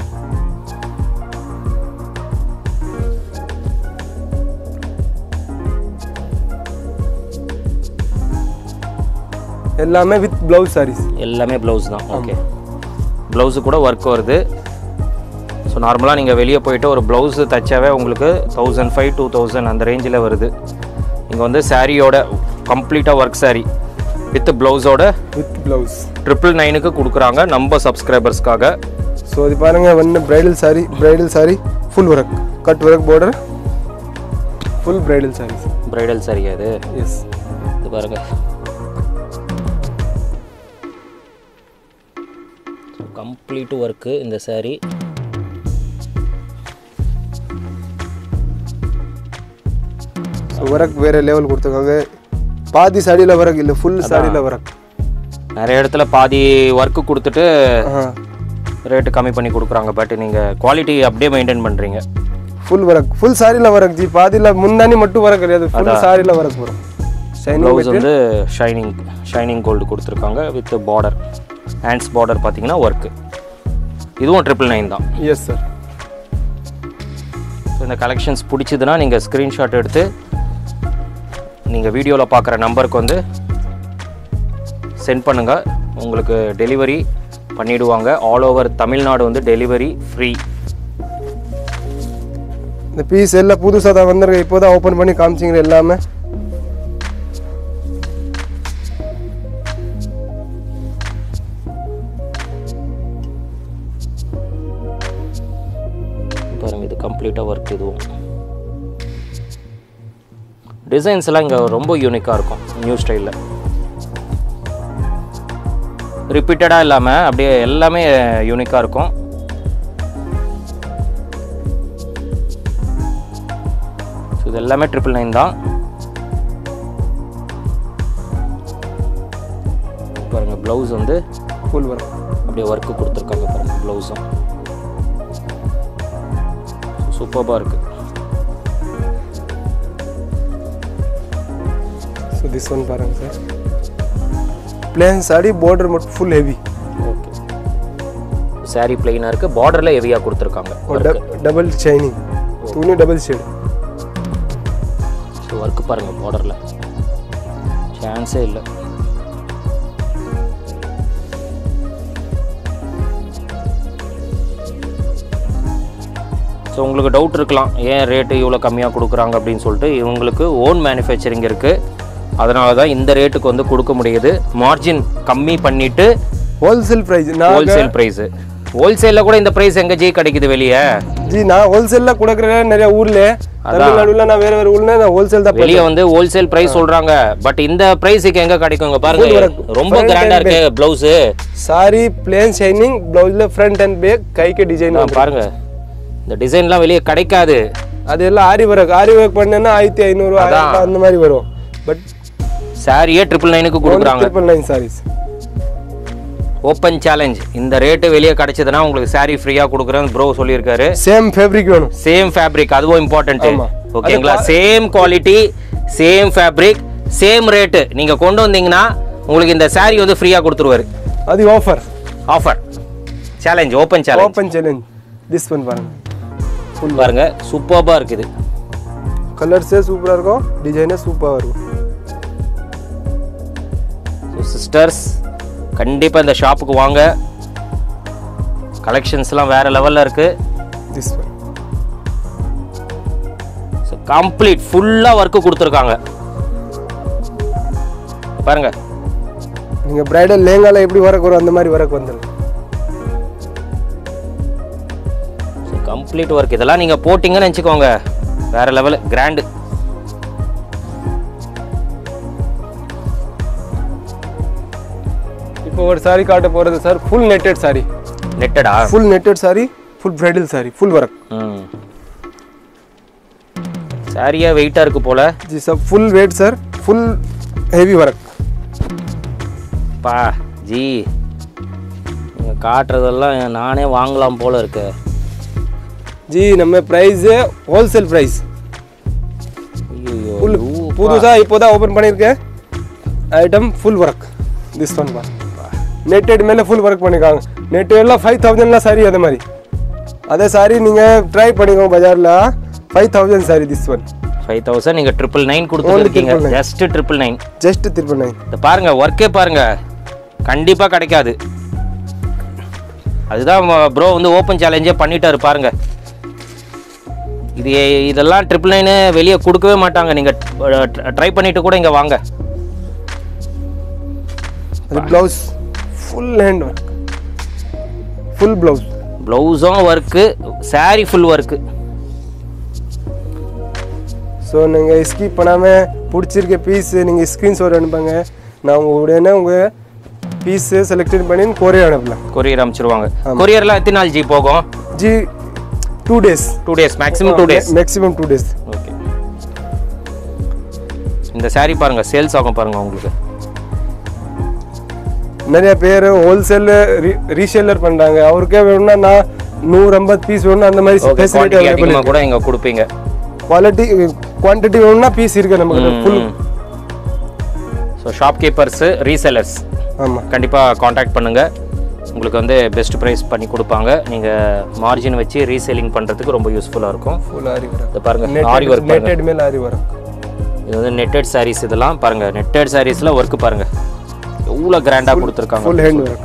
எல்லாமே வித் ப்ளவுஸ் சாரீஸ் எல்லாமே ப்ளவுஸ் தான் ஓகே ப்ளவுஸு கூட ஒர்க் வருது ஸோ நார்மலாக நீங்கள் வெளியே போயிட்டு ஒரு ப்ளவுஸு தைச்சாவே உங்களுக்கு தௌசண்ட் ஃபைவ் டூ தௌசண்ட் அந்த ரேஞ்சில் வருது இங்கே வந்து சாரியோட கம்ப்ளீட்டாக ஒர்க் saree வித் ப்ளவுஸோட வித் ப்ளவுஸ் ட்ரிபிள் நைனுக்கு கொடுக்குறாங்க நம்ம சப்ஸ்கிரைபர்ஸ்க்காக ஸோ இது பாருங்க ஒன்று bridal sari bridal sari full work cut work border full bridal saris bridal saree அது எஸ் இது பாருங்க கம்ப்ளீட் ஒர்க்கு இந்த saree ஸோ ஒர்க் வேறு லெவல் கொடுத்துருக்காங்க பாதி சாடியில் ஒர்க் இல்லை ஃபுல் சாடியில் ஒர்க் நிறைய இடத்துல பாதி ஒர்க்கு கொடுத்துட்டு ஆ ரேட்டு கம்மி பண்ணி கொடுக்குறாங்க பட் நீங்கள் குவாலிட்டி அப்படியே மெயின்டைன் பண்ணுறீங்க ஃபுல் ஒர்க் ஃபுல் சாரியில் ஒர்க் ஜி பாதியில் முந்தானி மட்டும் ஒர்க் கிடையாது ஃபுல் சாரியில் ஒர்க் வரும் ஷைனிங் ப்ளவுஸ் வந்து ஷைனிங் ஷைனிங் கோல்டு கொடுத்துருக்காங்க வித் பார்டர் ஹேண்ட்ஸ் பார்டர் பார்த்தீங்கன்னா ஒர்க்கு இதுவும் ட்ரிபிள் நைன் தான் எஸ் சார் ஸோ இந்த கலெக்ஷன்ஸ் பிடிச்சதுன்னா நீங்கள் ஸ்க்ரீன்ஷாட் எடுத்து நீங்கள் வீடியோவில் பார்க்குற நம்பருக்கு வந்து சென்ட் பண்ணுங்கள் உங்களுக்கு டெலிவரி பண்ணிடுவாங்க ஆல் ஓவர் தமிழ்நாடு வந்து டெலிவரி ஃப்ரீ இந்த பீஸ் எல்லாம் புதுசாக தான் வந்திருக்கு இப்போ தான் ஓப்பன் பண்ணி காமிச்சிங்க எல்லாமே பாருங்க இது கம்ப்ளீட்டாக ஒர்க் இதுவும் டிசைன்ஸ் எல்லாம் இங்கே ரொம்ப யூனிக்காக இருக்கும் நியூ ஸ்டைலில் ரிப்பீட்டடாக இல்லாமல் அப்படியே எல்லாமே யூனிக்காக இருக்கும் ஸோ இது எல்லாமே ட்ரிபிள் நைன் தான் பாருங்க ப்ளவுஸ் வந்து ஃபுல் ஒர்க் அப்படியே ஒர்க்கு கொடுத்துருக்காங்க பாருங்க ப்ளவுஸும் சூப்பராக இருக்குது ஸோ திஸ் ஒன் பாருங்க சார் பிளேன் சாடி பார்டர் மட்டும் ஃபுல் ஹெவி ஓகே saree பிளெயினாக இருக்குது பார்டரில் ஹெவியாக கொடுத்துருக்காங்க டபுள் ஷைனிங் துணி டபுள் ஷேட் ஸோ ஒர்க்கு பாருங்கள் பார்டரில் சான்ஸே இல்லை ஸோ உங்களுக்கு டவுட் இருக்கலாம் ஏன் ரேட்டு இவ்வளோ கம்மியாக கொடுக்குறாங்க அப்படின்னு சொல்லிட்டு இவங்களுக்கு ஓன் மேனுஃபேக்சரிங் இருக்குது அதனால தான் இந்த ரேட்டுக்கு வந்து கொடுக்க முடியுது மார்ஜின் கம்மி பண்ணிவிட்டு ஹோல்சேல் ப்ரைஸ் நான் ஹோல்சேல் ப்ரைஸு ஹோல்சேலில் கூட இந்த ப்ரைஸ் எங்கே ஜி கிடைக்குது வெளியே ஜி நான் ஹோல்சேலில் கொடுக்குறேன் நிறைய ஊர்ல தமிழ்நாடுல நான் வேற வேற ஊர்ல நான் ஹோல்சேல் தான் வெளியே வந்து ஹோல்சேல் பிரைஸ் சொல்றாங்க பட் இந்த பிரைஸுக்கு எங்க கிடைக்குங்க பாருங்க ரொம்ப கிராண்டா இருக்கு பிளவுஸ் சாரி பிளேன் ஷைனிங் பிளவுஸ்ல ஃப்ரண்ட் அண்ட் பேக் கைக்கு டிசைன் பாருங்க இந்த டிசைன்லாம் வெளியே கிடைக்காது அது எல்லாம் ஆரி ஒர்க் ஆரி ஒர்க் பண்ணேன்னா ஆயிரத்தி ஐநூறு ஆயிரம் அந்த மாதிரி வரும் பட் சாரியே ட்ரிபிள் நைனுக்கு கொடுக்குறாங்க triple nine saris open challenge இந்த ரேட்டு வெளியே கிடைச்சதுன்னா உங்களுக்கு சாரி ஃப்ரீயா கொடுக்குறேன்னு ப்ரோ சொல்லியிருக்காரு சேம் ஃபேப்ரிக் வேணும் சேம் ஃபேப்ரிக் அதுவும் இம்பார்ட்டன்ட் ஆமா. ஓகேங்களா same quality same fabric same rate நீங்க கொண்டு வந்தீங்கன்னா உங்களுக்கு இந்த சாரி வந்து ஃப்ரீயா கொடுத்துருவாரு அது offer offer challenge open challenge open challenge this one பாருங்க பாருங்க சூப்பர்பா இருக்குது கலர்ஸே சூப்பராக இருக்கும் டிசைனே சூப்பராக இருக்கும் ஸோ சிஸ்டர்ஸ் கண்டிப்பாக இந்த ஷாப்புக்கு வாங்க கலெக்ஷன்ஸ்லாம் வேறு லெவலில் இருக்குது திஸ் ஒன் ஸோ கம்ப்ளீட் ஃபுல்லாக ஒர்க்கு கொடுத்துருக்காங்க பாருங்க நீங்கள் பிரைடல் லேங்கால எப்படி ஒர்க் வரும் அந்த மாதிரி ஒர்க் வந்துடும் ஸோ கம்ப்ளீட் ஒர்க் இதெல்லாம் நீங்கள் போட்டிங்கன்னு நினச்சிக்கோங்க வேறு லெவலு கிராண்டு இப்போ ஒரு சாரி காட்ட போகிறது சார் ஃபுல் நெட்டட் சாரி நெட்டடா full netted sorry full bridal sari full work ம் சாரியாக வெயிட்டாக இருக்குது போல் जी सब full weight sir full heavy work பா ஜி நீங்கள் காட்டுறதெல்லாம் நானே வாங்கலாம் போல இருக்கு ஜி நம்ம ப்ரைஸ் ஹோல்சேல் ப்ரைஸ் ஐயோ ஃபுல் புதுசாக இப்போ தான் ஓப்பன் பண்ணியிருக்கேன் item full work this one பா நெட்டட் மேலே ஃபுல் ஒர்க் பண்ணியிருக்காங்க நெட்டெல்லாம் ஃபைவ் தௌசண்ட்லாம் சாரி அதே மாதிரி அதே சாரி நீங்கள் ட்ரை பண்ணிக்கோங்க பஜாரில் five thousand sorry this one five thousand நீங்கள் ட்ரிபிள் நைன் Only கொடுத்துருக்கீங்க triple nine. Just triple nine just திருப்பி நைன் இந்த பாருங்க ஒர்க்கே பாருங்க கண்டிப்பா கிடைக்காது அதுதான் ப்ரோ வந்து ஓப்பன் சேலஞ்சே பண்ணிட்டாரு பாருங்க இது இதெல்லாம் ட்ரிபிள் நைனு வெளியே கொடுக்கவே மாட்டாங்க நீங்க ட்ரை பண்ணிட்டு கூட இங்க வாங்க அது blouse full hand work full blouse ப்ளவுஸும் work saree full work so நீங்கள் ஸ்கிப் பண்ணாமல் பிடிச்சிருக்க பீஸ் நீங்கள் ஸ்க்ரீன்ஷாட் அனுப்புங்க நான் உங்கள் உடனே உங்கள் பீஸு செலக்ட் பண்ணி கொரியர் அனுப்பலாம் கொரியர் அனுப்பிச்சிருவாங்க கொரியர்லாம் எத்தனை நாள் ஜி போகும் ji two days two days maximum two days maximum two days okay இந்த saree பாருங்க சேல்ஸ் ஆகும் பாருங்க உங்களுக்கு நிறைய பேர் ஹோல்சேல் ரீசேலர் பண்ணுறாங்க அவருக்கே வேணும்னா நான் நூறு ஐம்பது பீஸ் வேணும் அந்த மாதிரி ஓகே ஃபெசிலிட்டி குவான்டிட்டி அவைலபிள் அதிகமாக கூட இங்கே கொடுப்பீங்க குவாலிட்டி குவான்டிட்டி வேணும்னா பீஸ் இருக்கு நமக்கு ஃபுல் ஸோ ஷாப்கீப்பர்ஸு ரீசெலர்ஸ் ஆமாம் கண்டிப்பாக காண்டாக்ட் பண்ணுங்கள் உங்களுக்கு வந்து பெஸ்ட் ப்ரைஸ் பண்ணி கொடுப்பாங்க நீங்கள் மார்ஜின் வச்சு ரீசேலிங் பண்ணுறதுக்கு ரொம்ப யூஸ்ஃபுல்லாக இருக்கும் ஃபுல் ஆரி வரும் இது பாருங்க ஆரி ஒர்க் பாருங்க நெட்டட் மேல் ஆரி வரும் இது வந்து நெட்டட் சாரீஸ் இதெல்லாம் பாருங்க நெட்டட் சாரீஸில் ஒர்க் பாருங்க எவ்வளோ கிராண்டாக கொடுத்துருக்காங்க full hand work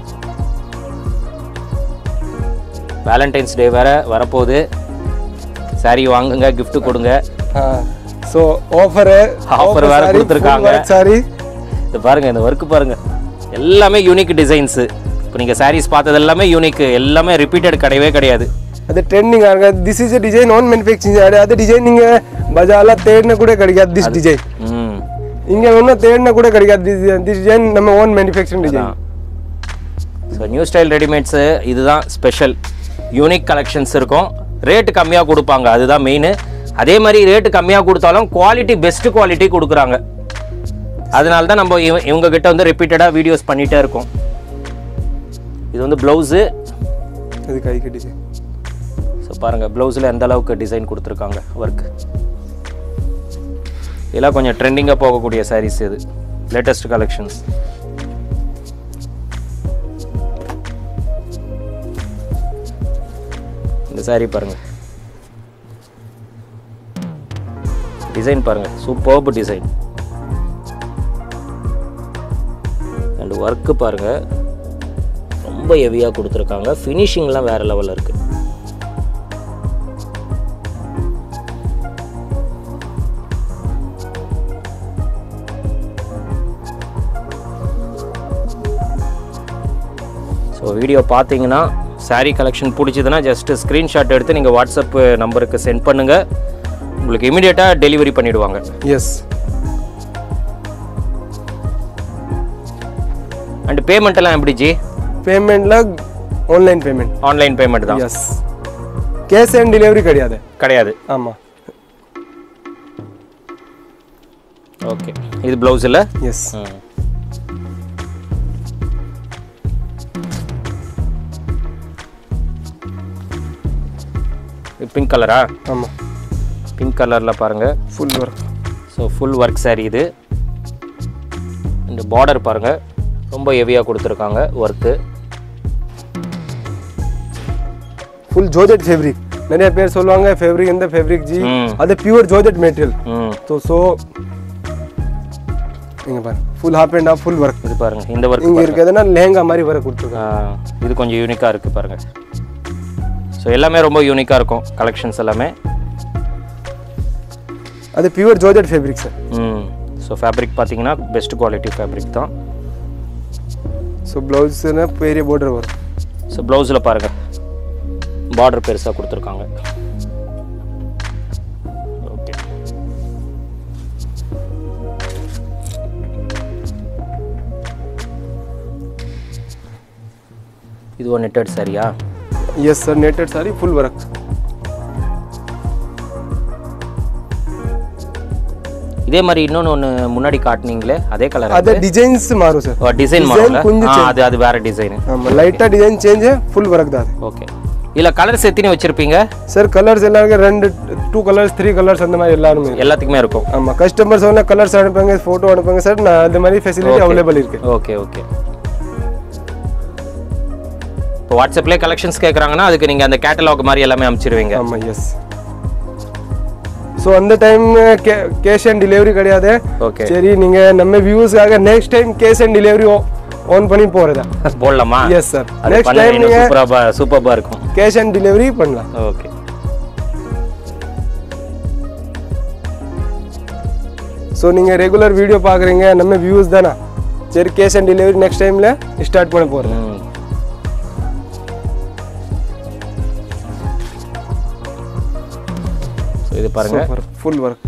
Valentine's Day வேற வரப்போகுது saree வாங்குங்க gift கொடுங்க ஸோ ஆஃபரு Offer வேற கொடுத்திருக்காங்க. சாரி இது பாருங்க இந்த ஒர்க் பாருங்க எல்லாமே யூனிக் டிசைன்ஸு இப்போ நீங்கள் sarees பார்த்தது எல்லாமே யூனிக் எல்லாமே ரிப்பீட்டட் கிடையவே கிடையாது அது ட்ரெண்டிங் ஆகுங்க this is design own manufacturing அது டிசைன் நீங்கள் பஜாரில் தேடின கூட கிடைக்காது திஸ் டிசைன் ம் இங்கே ஒன்றும் தேடின கூட கிடைக்காது திஸ் டிசைன் நம்ம own manufacturing design so new style readymades இதுதான் ஸ்பெஷல் யூனிக் கலெக்ஷன்ஸ் இருக்கும் ரேட்டு கம்மியாக கொடுப்பாங்க அதுதான் மெயின் அதே மாதிரி ரேட்டு கம்மியாக கொடுத்தாலும் குவாலிட்டி பெஸ்ட் குவாலிட்டி கொடுக்குறாங்க அதனால தான் நம்ம இவ இவங்க கிட்ட வந்து ரிப்பீட்டடாக வீடியோஸ் பண்ணிகிட்டே இருக்கோம் இது வந்து ப்ளவுஸு இது கைக்கு டிசைன் ஸோ பாருங்கள் ப்ளவுஸில் எந்த அளவுக்கு டிசைன் கொடுத்துருக்காங்க ஒர்க் இதெல்லாம் கொஞ்சம் ட்ரெண்டிங்காக போகக்கூடிய sarees இது லேட்டஸ்ட் கலெக்ஷன்ஸ் இந்த saree பாருங்க டிசைன் பாருங்க சூப்பர்பு டிசைன் அண்ட் ஒர்க்கு பாருங்க ரொம்ப ஹெவியாக கொடுத்துருக்காங்க ஃபினிஷிங்லாம் வேற லெவலில் இருக்குது ஸோ வீடியோ பார்த்தீங்கன்னா saree கலெக்ஷன் பிடிச்சதுன்னா ஜஸ்ட் ஸ்க்ரீன்ஷாட் எடுத்து நீங்கள் வாட்ஸ்அப் நம்பருக்கு சென்ட் பண்ணுங்கள் உங்களுக்கு இமீடியட்டாக டெலிவரி பண்ணிடுவாங்க எஸ் அண்ட் பேமெண்ட் எல்லாம் எப்படி ஜி பேமெண்ட்டில் ஆன்லைன் பேமெண்ட் ஆன்லைன் பேமெண்ட் தான் எஸ் கேஷ் ஆன் டெலிவரி கிடையாது கிடையாது ஆமாம் ஓகே இது ப்ளவுஸ் இல்லை எஸ் பிங்க் கலரா ஆமாம் பிங்க் கலரில் பாருங்கள் full work so full work saree இது இந்த பார்டர் பாருங்கள் ரொம்ப ஹெவியாக கொடுத்துருக்காங்க ஒர்க்கு ஃபுல் ஜோர்ஜெட் ஃபேப்ரிக் நிறைய பேர் சொல்லுவாங்க ஃபேப்ரிக் எந்த ஃபேப்ரிக் ஜி ம். அது பியூர் ஜோர்ஜெட் மெட்டீரியல் ம் ஸோ ஸோ இங்கே பாரு full half and half full work இது பாருங்கள் இந்த ஒர்க் இங்கே இருக்கிறதுனா லேங்கா மாதிரி வர கொடுத்துருக்காங்க இது கொஞ்சம் யூனிக்காக இருக்குது பாருங்கள் ஸோ எல்லாமே ரொம்ப யூனிக்காக இருக்கும் கலெக்ஷன்ஸ் எல்லாமே அது பியூர் ஜோர்ஜெட் ஃபேப்ரிக் சார் ம் ஸோ ஃபேப்ரிக் பார்த்தீங்கன்னா பெஸ்ட் குவாலிட்டி ஃபேப்ரிக் தான் ஸோ ப்ளவுஸ்னா பெரிய பார்டர் வரும் ஸோ ப்ளவுஸில் பாருங்கள் பார்டர் பெருசாக கொடுத்துருக்காங்க ஓகே இது ஒரு நெட்டட் சரியா yes sir netted sorry full work இதே மாதிரி இன்னொன்று ஒன்று முன்னாடி காட்டுனீங்களே அதே கலர் ಅದೇ ಡಿಸೈನ್ಸ್ ಮಾರು ಸರ್ டிசைன் Design மாடல கொஞ்சம் ஆ அது அது வேற டிசைன் ஆமாம் லைட்டாக டிசைன் சேஞ்ச் ஃபுல் ஒர்க் தான் அது ஓகே இதில் கலர்ஸ் எத்தனை வச்சிருப்பீங்க சார் கலர்ஸ் எல்லாருக்கும் ரெண்டு டூ கலர்ஸ் த்ரீ கலர்ஸ் அந்த மாதிரி எல்லாருமே இருக்கு. எல்லாத்துக்குமே இருக்கும் ஆமாம் கஸ்டமர்ஸ் வந்து கலர்ஸ் அனுப்புங்க ஃபோட்டோ அனுப்புங்க சார் நான் அந்த மாதிரி ஃபெசிலிட்டி அவைலபிள் இருக்கு ஓகே ஓகே இப்போ வாட்ஸ்அப்லேயே கலெக்ஷன்ஸ் கேட்குறாங்கன்னா அதுக்கு நீங்கள் அந்த கேட்டலாக் மாதிரி எல்லாமே அனுப்பிச்சிருவீங்க ஆமாம் எஸ் ஸோ அந்த டைம் கேஷ் ஆன் டெலிவரி கிடையாது ஓகே சரி நீங்கள் நம்ம வியூஸ்க்காக next time cash on delivery on பண்ணி போகிறதா போடலாமா எஸ் சார் அது நெக்ஸ்ட் பண்ண டைம் இன்னும் நீங்கள் சூப்பராக சூப்பராக இருக்கும் கேஷ் ஆன் டெலிவரி பண்ணலாம் ஓகே ஸோ நீங்கள் ரெகுலர் வீடியோ பார்க்குறீங்க நம்ம வியூஸ் தானே சரி கேஷ் ஆன் டெலிவரி நெக்ஸ்ட் டைமில் ஸ்டார்ட் பண்ண போகிறேன் ம் ஸோ இது பாருங்க ஃபுல் ஒர்க்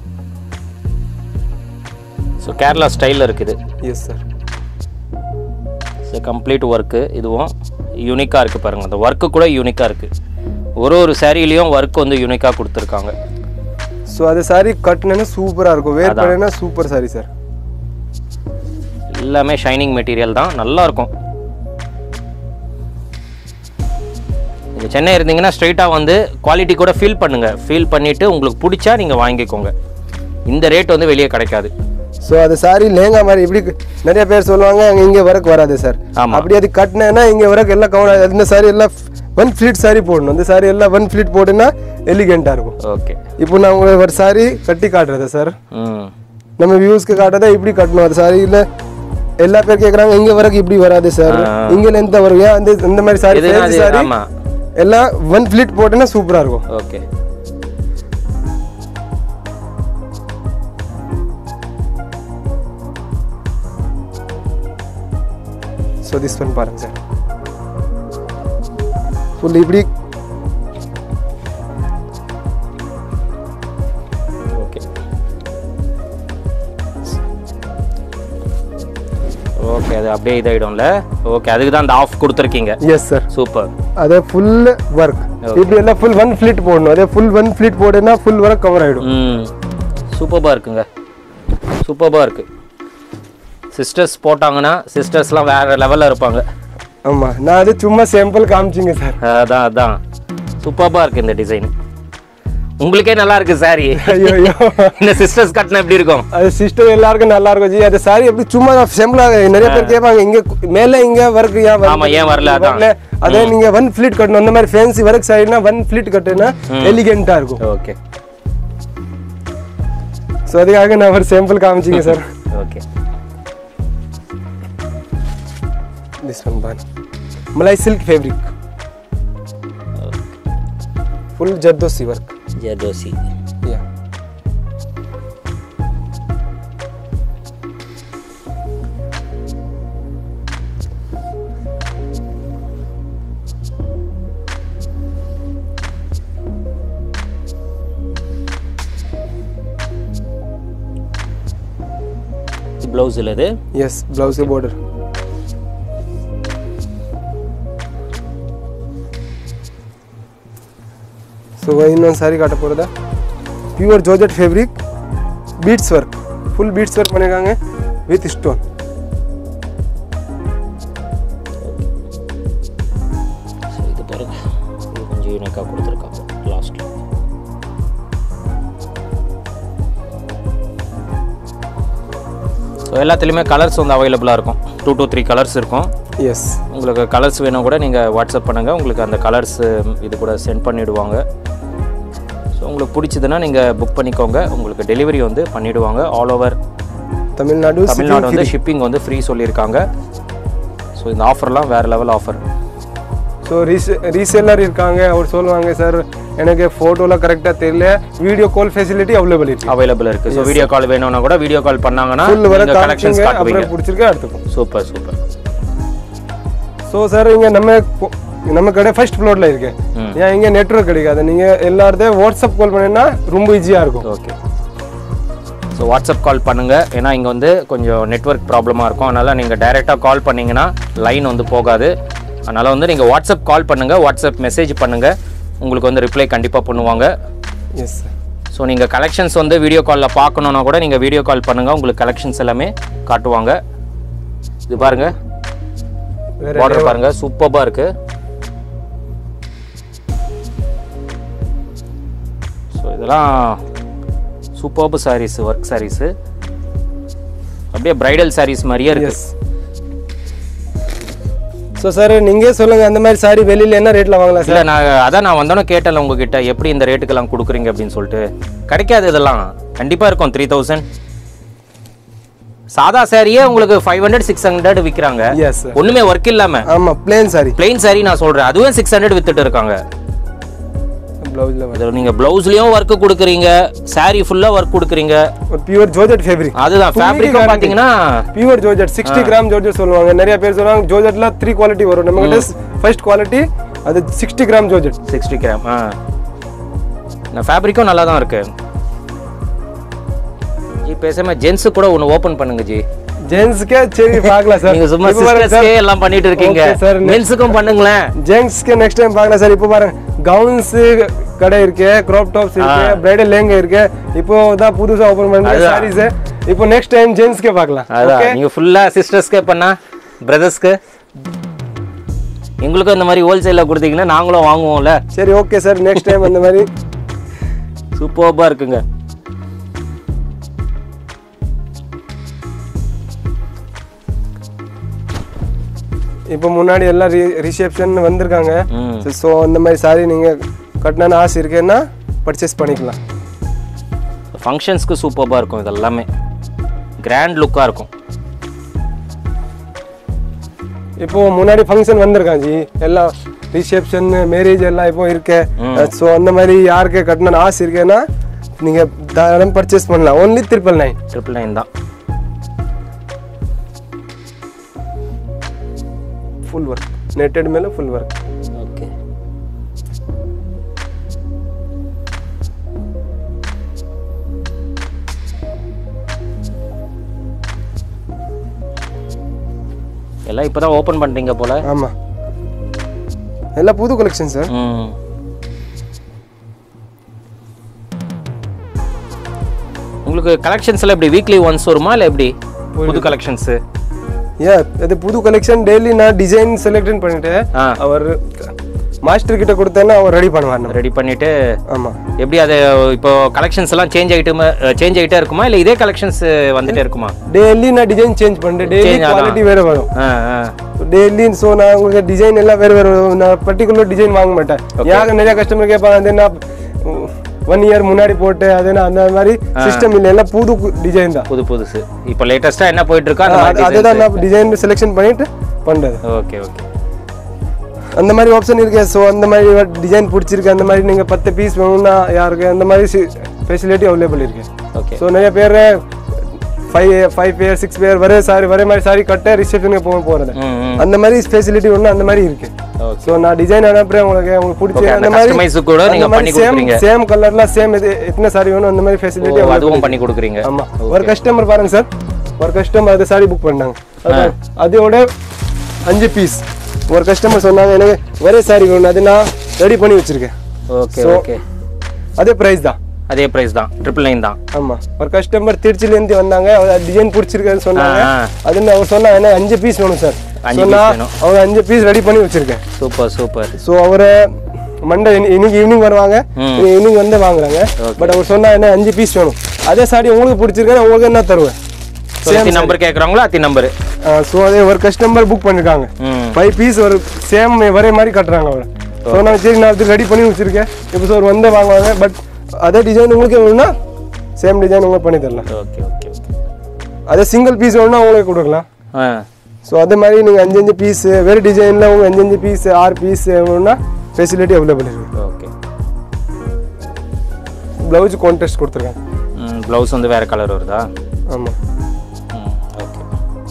ஸோ கேரளா ஸ்டைலில் இருக்குது yes sir so complete work இதுவும் யூனிக்காக இருக்குது பாருங்கள் அந்த ஒர்க்கு கூட யூனிக்காக இருக்குது ஒரு ஒரு சேரீலையும் ஒர்க் வந்து யூனிக்காக கொடுத்துருக்காங்க ஸோ அது சாரி கட்டினேன்னா சூப்பராக இருக்கும் வேர் பண்ணேன்னா சூப்பர் சாரி சார் எல்லாமே ஷைனிங் மெட்டீரியல் தான் நல்லா இருக்கும் நீங்கள் சென்னை இருந்தீங்கன்னா ஸ்ட்ரைட்டாக வந்து குவாலிட்டி கூட ஃபீல் பண்ணுங்கள் ஃபீல் பண்ணிவிட்டு உங்களுக்கு பிடிச்சா நீங்கள் வாங்கிக்கோங்க இந்த ரேட் வந்து வெளியே கிடைக்காது ஸோ அது சாரி லேங்கா மாதிரி இப்படி நிறைய பேர் சொல்லுவாங்க அங்கே இங்கே வரக்கு வராது சார் ஆமா. அப்படி அது கட்டினேன்னா இங்கே வரக்கு எல்லாம் கவர் ஆகுது இந்த சாரி எல்லாம் ஒன் ஃபிளிட் சாரி போடணும் இந்த சாரி எல்லாம் ஒன் ஃபிளிட் போட்டுன்னா எலிகெண்ட்டாக இருக்கும் ஓகே இப்போ நான் உங்களுக்கு ஒரு சாரி கட்டி காட்டுறதா சார் ம் நம்ம வியூஸ்க்கு காட்டுறதா இப்படி கட்டணும் அது சாரி இல்லை எல்லா பேர் கேட்குறாங்க இங்கே வரக்கு இப்படி வராது சார் இங்கே எந்த வரும் ஏன் அந்த இந்த மாதிரி சாரி இதுனா fancy அது- சாரி ஆமா. எல்லாம் ஒன் ஃபிளிட் போட்டுன்னா சூப்பராக இருக்கும் ஓகே ஸோ திஸ் ஒன் பாருங்க சார் ஃபுல் இப்படி ஓகே ஓகே அது அப்படியே இதாயிடும்ல ஓகே அதுக்கு தான் அந்த ஆஃப் கொடுத்துருக்கீங்க எஸ் சார் சூப்பர் அதே ஃபுல் ஒர்க் இப்படி எல்லாம் ஃபுல் ஒன் ஃபிளிட் போடணும் அதே ஃபுல் ஒன் ஃபிளிட் போடுனா ஃபுல் ஒர்க் கவர் ஆகிடும் ம் சூப்பராக இருக்குங்க சூப்பராக இருக்கு சிஸ்டர்ஸ் போட்டாங்கன்னா சிஸ்டர்ஸ்லாம் வேற லெவலில் இருப்பாங்க ஆமாம் நான் அது சும்மா சாம்பிள் காமிச்சிங்க சார் அதான் அதான் சூப்பராக இருக்கு இந்த டிசைன் உங்களுக்கே நல்லா இருக்கு சாரி ஐயோ ஐயோ இந்த சிஸ்டர்ஸ் கட்டினா எப்படி இருக்கும் அது சிஸ்டம் எல்லாருக்கும் நல்லா இருக்கும் ஜி அது சாரி எப்படி சும்மா சாம்பிளாக நிறைய பேர் கேட்பாங்க இங்க மேலே இங்க ஒர்க் ஏன் ஆமா, ஏன் வரல, அதான். அதே நீங்க ஒன் ஃபிளிட் கட்டணும் அந்த மாதிரி ஃபேன்சி ஒர்க் சாரினா ஒன் ஃபிளிட் கட்டுனா எலிகென்ட்டா இருக்கும் ஓகே ஸோ அதுக்காக நான் ஒரு சாம்பிள் காமிச்சிங்க சார் ஓகே திஸ் ஒன் பான் மலாய் silk fabric full zardozi work zardosi யா ப்ளவுஸ் இல்லை இது எஸ் ப்ளவுஸு பார்டர் ஸோ ಇನ್ನೊಂದು ಸಾರಿ காட்ட போகிறதா pure georgette fabric beads work full beads work பண்ணியிருக்காங்க வித் ஸ்டோன் ஸோ இது பாருங்க இது கொஞ்சம் யூனிக்காக கொடுத்துருக்காங்க லாஸ்ட்டில் ஸோ எல்லாத்துலேயுமே கலர்ஸ் வந்து அவைலபிளாக இருக்கும் டூ to த்ரீ கலர்ஸ் இருக்கும் எஸ் உங்களுக்கு கலர்ஸ் வேணும் கூட நீங்கள் வாட்ஸ்அப் பண்ணுங்கள் உங்களுக்கு அந்த கலர்ஸ் இது கூட சென்ட் பண்ணிவிடுவாங்க ஸோ உங்களுக்கு பிடிச்சதுன்னா நீங்கள் புக் பண்ணிக்கோங்க உங்களுக்கு டெலிவரி வந்து பண்ணிவிடுவாங்க ஆல் ஓவர் தமிழ்நாடு தமிழ்நாடு வந்து ஷிப்பிங் வந்து ஃப்ரீ சொல்லியிருக்காங்க ஸோ இந்த ஆஃபர்லாம் வேறு லெவல் ஆஃபர் ஸோ ரீஸ் ரீசேலர் இருக்காங்க அவர் சொல்லுவாங்க சார் எனக்கு ஃபோட்டோலாம் கரெக்டாக தெரியல வீடியோ கால் ஃபெசிலிட்டி அவைலபிள் இருக்கு அவைலபிள் இருக்குது ஸோ வீடியோ கால் வேணும்னா கூட வீடியோ கால் பண்ணாங்கன்னா ஃபுல் வர நீங்கள் கலெக்ஷன்ஸ் காமிச்சிங்க காட்டுவீங்க அப்புறம் பிடிச்சிருக்கா எடுத்துக்கும் சூப்பர் சூப்பர் ஸோ சார் இங்கே நம்ம கொ- நம்ம கடை ஃபர்ஸ்ட் ஃப்ளோரில் இருக்கு ம். ஏன் இங்கே நெட்ஒர்க் கிடைக்காது நீங்கள் எல்லார்தையும் வாட்ஸ்அப் கால் பண்ணினா ரொம்ப ஈஸியாக இருக்கும் ஓகே ஸோ வாட்ஸ்அப் கால் பண்ணுங்கள் ஏன்னா இங்கே வந்து கொஞ்சம் நெட்வொர்க் ப்ராப்ளமாக இருக்கும் அதனால் நீங்கள் டைரெக்டாக கால் பண்ணிங்கன்னா லைன் வந்து போகாது அதனால் வந்து நீங்கள் வாட்ஸ்அப் கால் பண்ணுங்கள் வாட்ஸ்அப் மெசேஜ் பண்ணுங்கள் உங்களுக்கு வந்து ரிப்ளை கண்டிப்பாக பண்ணுவாங்க எஸ் சார் ஸோ ஸோ நீங்கள் கலெக்ஷன்ஸ் வந்து வீடியோ காலில் பார்க்கணுன்னா கூட நீங்கள் வீடியோ கால் பண்ணுங்கள் உங்களுக்கு கலெக்ஷன்ஸ் எல்லாமே காட்டுவாங்க இது பாருங்கள் வேற பார்டர் பாருங்கள் சூப்பராக இருக்குது ஸோ இதெல்லாம் சூப்பர்பு சாரீஸ் ஒர்க் சாரீஸு அப்படியே பிரைடல் சாரீஸ் மாதிரியே இருக்கு எஸ் ஸோ சார் நீங்கள் சொல்லுங்கள் அந்த மாதிரி சாரி வெளியில் என்ன ரேட்டில் வாங்கலாம் சார் இல்லை நான் அதான் நான் வந்தோன்னே கேட்டல உங்ககிட்ட எப்படி இந்த ரேட்டுக்கெல்லாம் கொடுக்குறீங்க அப்படின்னு சொல்லிட்டு கிடைக்காது இதெல்லாம் கண்டிப்பாக இருக்கும் த்ரீ தௌசண்ட் சாதா சாரியே உங்களுக்கு ஃபைவ் ஹண்ட்ரட் சிக்ஸ் ஹண்ட்ரட் விற்கிறாங்க எஸ் சார் ஒன்றுமே ஒர்க் இல்லாமல் ஆமாம் பிளேன் சாரி பிளெயின் சாரி நான் சொல்கிறேன் அதுவும் சிக்ஸ் ஹண்ட்ரட் வித்துட்டு இருக்காங்க ப்ளவுஸில் இதில் நீங்கள் ப்ளவுஸ்லேயும் ஒர்க் கொடுக்குறீங்க சாரி ஃபுல்லாக ஒர்க் கொடுக்குறீங்க ஒரு பியூர் ஜோர்ஜெட் ஃபேப்ரிக் அதுதான் ஃபேப்ரிக்கும் பார்த்தீங்கன்னா pure georgette sixty gram georgette சொல்லுவாங்க நிறைய பேர் சொல்லுவாங்க ஜோர்ஜெட்ல த்ரீ குவாலிட்டி வரும் நம்ம கிட்ட ஃபர்ஸ்ட் குவாலிட்டி அது sixty gram georgette sixty gram ஆ நான் ஃபேப்ரிக்கும் நல்லா தான் இருக்கு ஜி பேசாம ஜென்ஸு கூட ஒன்று ஓப்பன் பண்ணுங்க ஜி ஜென்ஸ்க்கே சரி பார்க்கலாம் சார் நீங்க சும்மா இப்போ பாருங்க சிஸ்டர்ஸ்க்கே சார் எல்லாம் பண்ணிட்டு இருக்கீங்க Okay, sir. மென்ஸுக்கும் பண்ணுங்களேன் ஜென்ஸ்க்கு நெக்ஸ்ட் டைம் பார்க்கலாம் சார் இப்போ பாருங்க கவுன்ஸ் கடை இருக்கு கிராப் டாப்ஸ் இருக்கு பிரைடல் லேங்க இருக்கு இப்போ தான் புதுசா ஓபன் பண்ண அதுதான். சாரீஸ் இப்போ நெக்ஸ்ட் டைம் ஜென்ஸ்க்கே பார்க்கலாம் அதான் Okay? நீங்க ஃபுல்லா சிஸ்டர்ஸ்க்கே பண்ணா பிரதர்ஸ்க்கு எங்களுக்கும் இந்த மாதிரி ஹோல்சேலில் கொடுத்தீங்கன்னா நாங்களும் வாங்குவோம்ல சரி ஓகே சார் நெக்ஸ்ட் டைம் அந்த மாதிரி சூப்பர்பாக இருக்குங்க இப்போ முன்னாடி எல்லாம் ரிசப்ஷன் வந்திருக்காங்க ம் ஸோ அந்த மாதிரி சாரி நீங்க கட்டணும்னு ஆசை இருக்குன்னா பர்ச்சேஸ் பண்ணிக்கலாம் ஃபங்க்ஷன்ஸ்க்கு சூப்பர்பாக இருக்கும் இது எல்லாமே கிராண்ட் லுக்காக இருக்கும் இப்போ முன்னாடி ஃபங்க்ஷன் வந்திருக்காங்க ஜி எல்லாம் ரிசப்ஷன் மேரேஜ் எல்லாம் இப்போ இருக்கு ஸோ அந்த மாதிரி யாருக்கு கட்டணும்னு ஆசை இருக்குன்னா நீங்க தாராளம் பர்ச்சேஸ் பண்ணலாம் only triple nine triple nine தான் ஃபுல் ஒர்க் நெட்டட் மேலே ஃபுல் ஒர்க் ஓகே எல்லாம் இப்போ தான் ஓப்பன் பண்ணுறீங்க போல ஆமா எல்லாம் புது கலெக்ஷன் சார் ம் உங்களுக்கு கலெக்ஷன்ஸ்லாம் எப்படி வீக்லி ஒன்ஸ் வருமா இல்லை எப்படி புது கலெக்ஷன்ஸு ஏ இது புது கலெக்ஷன் டெய்லி நான் டிசைன் செலக்ட் பண்ணிட்டு ஆ அவர் மாஸ்டர் கிட்ட கொடுத்தேன்னா அவர் ரெடி பண்ணுவார் நம்ம ரெடி பண்ணிட்டு ஆமா எப்படி அது இப்போ கலெக்ஷன்ஸ் எல்லாம் சேஞ்ச் ஆகிட்டு சேஞ்ச் ஆகிட்டே இருக்குமா இல்லை இதே கலெக்ஷன்ஸ் வந்துட்டே இருக்குமா டெய்லி நான் டிசைன் சேஞ்ச் பண்ணிட்டு டெய்லி Change ஆகும். குவாலிட்டி வேற வரும் ஆ ஆ டெய்லி ஸோ நான் உங்களுக்கு டிசைன் எல்லாம் வேறு வேறு நான் பர்டிகுலர் டிசைன் வாங்க மாட்டேன் யாருக்கு நிறைய கஸ்டமர் கேட்பாங்க அது நான் ஒன் இயர் முன்னாடி போட்டு அது நான் அந்த மாதிரி சிஸ்டம் இல்லை எல்லாம் புது டிசைன் தான் புது புதுசு இப்போ லேட்டஸ்ட்டாக என்ன போயிட்டு இருக்கோ அந்த அது- மாதிரி அதுதான் நான் டிசைன் செலெக்ஷன் பண்ணிட்டு பண்றது ஓகே ஓகே அந்த மாதிரி ஆப்ஷன் இருக்கு ஸோ அந்த மாதிரி டிசைன் பிடிச்சிருக்கு அந்த மாதிரி நீங்கள் பத்து பீஸ் வேணும்னா யாருக்கு அந்த மாதிரி ஃபெசிலிட்டி அவைலபிள் இருக்கு ஓகே ஸோ நிறைய பேர் ஃபைவ் ஃபைவ் பேர் சிக்ஸ் பேர் வர சாரி வர மாதிரி சாரி கட்ட ரிசப்ஷனுக்கு போக போகிறது ம் ம் அந்த மாதிரி ஃபெசிலிட்டி ஒன்று அந்த மாதிரி இருக்கு ஓகே ஸோ நான் டிசைன் அனுப்புறேன் உங்களுக்கு உங்களுக்கு பிடிச்சி Okay, அந்த அந்த மாதிரி customize கூட நீங்க பண்ணி கொடுக்குறீங்க. சேம் கலர்ல சேம் இது எத்தனை சாரி வேணும் அந்த மாதிரி ஃபெசிலிட்டி ஓ, அதுவும் பண்ணி கொடுக்குறீங்க ஆமா ஒரு கஸ்டமர் பாருங்க சார் ஒரு கஸ்டமர் அது சாரி புக் பண்ணாங்க அதான், அதோட அஞ்சு பீஸ் ஒரு கஸ்டமர் சொன்னாங்க எனக்கு ஒரே சாரி வேணும் அது நான் ரெடி பண்ணி வச்சிருக்கேன் ஓகே So, ஓகே அதே ப்ரைஸ் தான் அதே ப்ரைஸ் தான் ட்ரிபிள் நைன் தான் ஆமா ஒரு கஸ்டமர் திருச்சிலேருந்து வந்தாங்க அவர் டிசைன் பிடிச்சிருக்கான்னு சொன்னாங்க ஆ, ஆ. அது அவர் சொன்னாங்க எனக்கு அஞ்சு பீஸ் வேணும் சார் அஞ்சு சொன்னா piece வேணும். அவர் அஞ்சு பீஸ் ரெடி பண்ணி வச்சிருக்கேன் சூப்பர் சூப்பர் ஸோ அவர் மண்டே இன்னைக்கு ஈவினிங் வருவாங்க ஈவினிங் வந்து வாங்குறாங்க பட் அவர் சொன்னா என்ன அஞ்சு பீஸ் வேணும் அதே சாரி உங்களுக்கு பிடிச்சிருக்கேன் உங்களுக்கு என்ன தருவேன் அத்தி நம்பர் கேட்குறாங்களோ அத்தி நம்பர் ஸோ அதே ஒரு கஸ்டமர் புக் பண்ணிருக்காங்க ம் ஃபைவ் பீஸ் ஒரு சேம் ஒரே மாதிரி கட்டுறாங்க அவர் ஸோ நான் சரி நான் ரெடி பண்ணி வச்சிருக்கேன் இப்போ சார் வந்து வாங்குவாங்க பட் அதே டிசைன் உங்களுக்கு வேணும்னா சேம் டிசைன் உங்களுக்கு பண்ணி தரலாம் ஓகே ஓகே ஓகே அதே சிங்கிள் பீஸ் வேணும்னா உங்களுக்கு கொடுக்கலாம் ஆ ஸோ அதே மாதிரி நீங்கள் அஞ்சு அஞ்சு பீஸ் வேறு டிசைனில் உங்கள் அஞ்சு அஞ்சு பீஸ் ஆறு பீஸ் வேணும்னா ஃபெசிலிட்டி அவைலபிள் இருக்கு ஓகே ப்ளவுஸ் கான்டெஸ்ட் கொடுத்துருக்காங்க ம் ப்ளவுஸ் வந்து வேறு கலர் வருதா ஆமாம் ம் ஓகே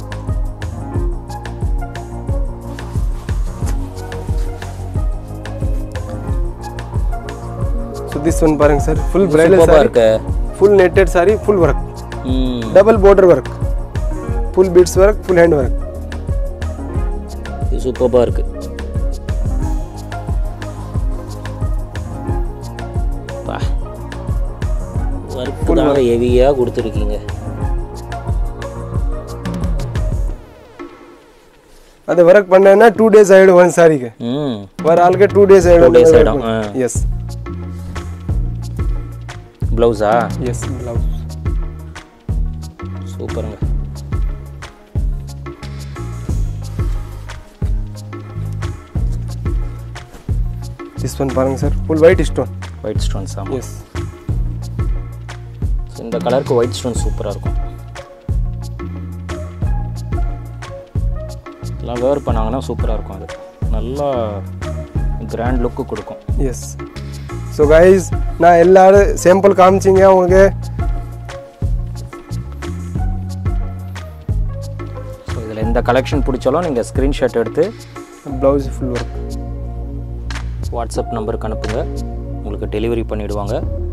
ஸோ திஸ் ஒன் பாருங்க சார் ஃபுல் பிரைடல் சூப்பராக சாரி இருக்கு full netted sorry full work ம் double border work full beads work full hand work இது சூப்பராக இருக்கு பா ஒர்க்கு தாங்க ஹெவியாக கொடுத்துருக்கீங்க அது ஒர்க் பண்ணேன்னா டூ டேஸ் ஆகிடும் ஒன் சாரிக்கு ம் ஒரு ஆளுக்கு டூ டேஸ் ஆகிடும் days ஆயிடும், ஆ. எஸ் ப்ளவுஸா எஸ் ப்ளவுஸ் சூப்பருங்க திஸ் ஒன் பாருங்க sir full white stone white stones ஆமாம் எஸ் இந்த கலருக்கு ஒயிட் ஸ்டோன் சூப்பராக இருக்கும் எல்லாம் வேர் பண்ணாங்கன்னா சூப்பராக இருக்கும் அது நல்லா கிராண்ட் லுக்கு கொடுக்கும் எஸ் ஸோ கைஸ் நான் எல்லாரும் சாம்பிள் காமிச்சிங்க உங்களுக்கு ஸோ இதில் எந்த கலெக்ஷன் பிடிச்சாலும் நீங்கள் ஸ்க்ரீன்ஷாட் எடுத்து ப்ளவுஸ் ஃபுல் ஒர்க் வாட்ஸ்அப் நம்பருக்கு அனுப்புங்க உங்களுக்கு டெலிவரி பண்ணிவிடுவாங்க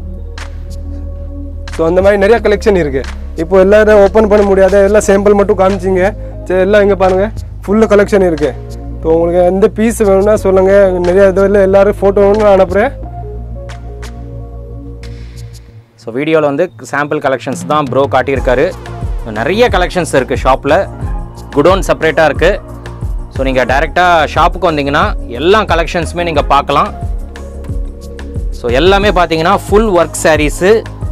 ஸோ அந்த மாதிரி நிறைய கலெக்ஷன் இருக்கு இப்போ எல்லாரும் ஓப்பன் பண்ண முடியாத எல்லாம் சாம்பிள் மட்டும் காமிச்சிங்க சரி எல்லாம் இங்கே பாருங்க ஃபுல்லு கலெக்ஷன் இருக்கு ஸோ உங்களுக்கு எந்த பீஸ் வேணும்னா சொல்லுங்க நிறைய இதில் எல்லாரும் ஃபோட்டோ வேணும் நான் அனுப்புகிறேன் ஸோ வீடியோவில் வந்து சாம்பிள் கலெக்ஷன்ஸ் தான் ப்ரோ காட்டியிருக்காரு நிறைய கலெக்ஷன்ஸ் இருக்குது ஷாப்பில் குடோன் செப்பரேட்டாக இருக்குது ஸோ நீங்கள் டைரெக்டாக ஷாப்புக்கு வந்தீங்கன்னா எல்லா கலெக்ஷன்ஸுமே நீங்கள் பார்க்கலாம் ஸோ எல்லாமே பார்த்தீங்கன்னா ஃபுல் ஒர்க் சாரீஸு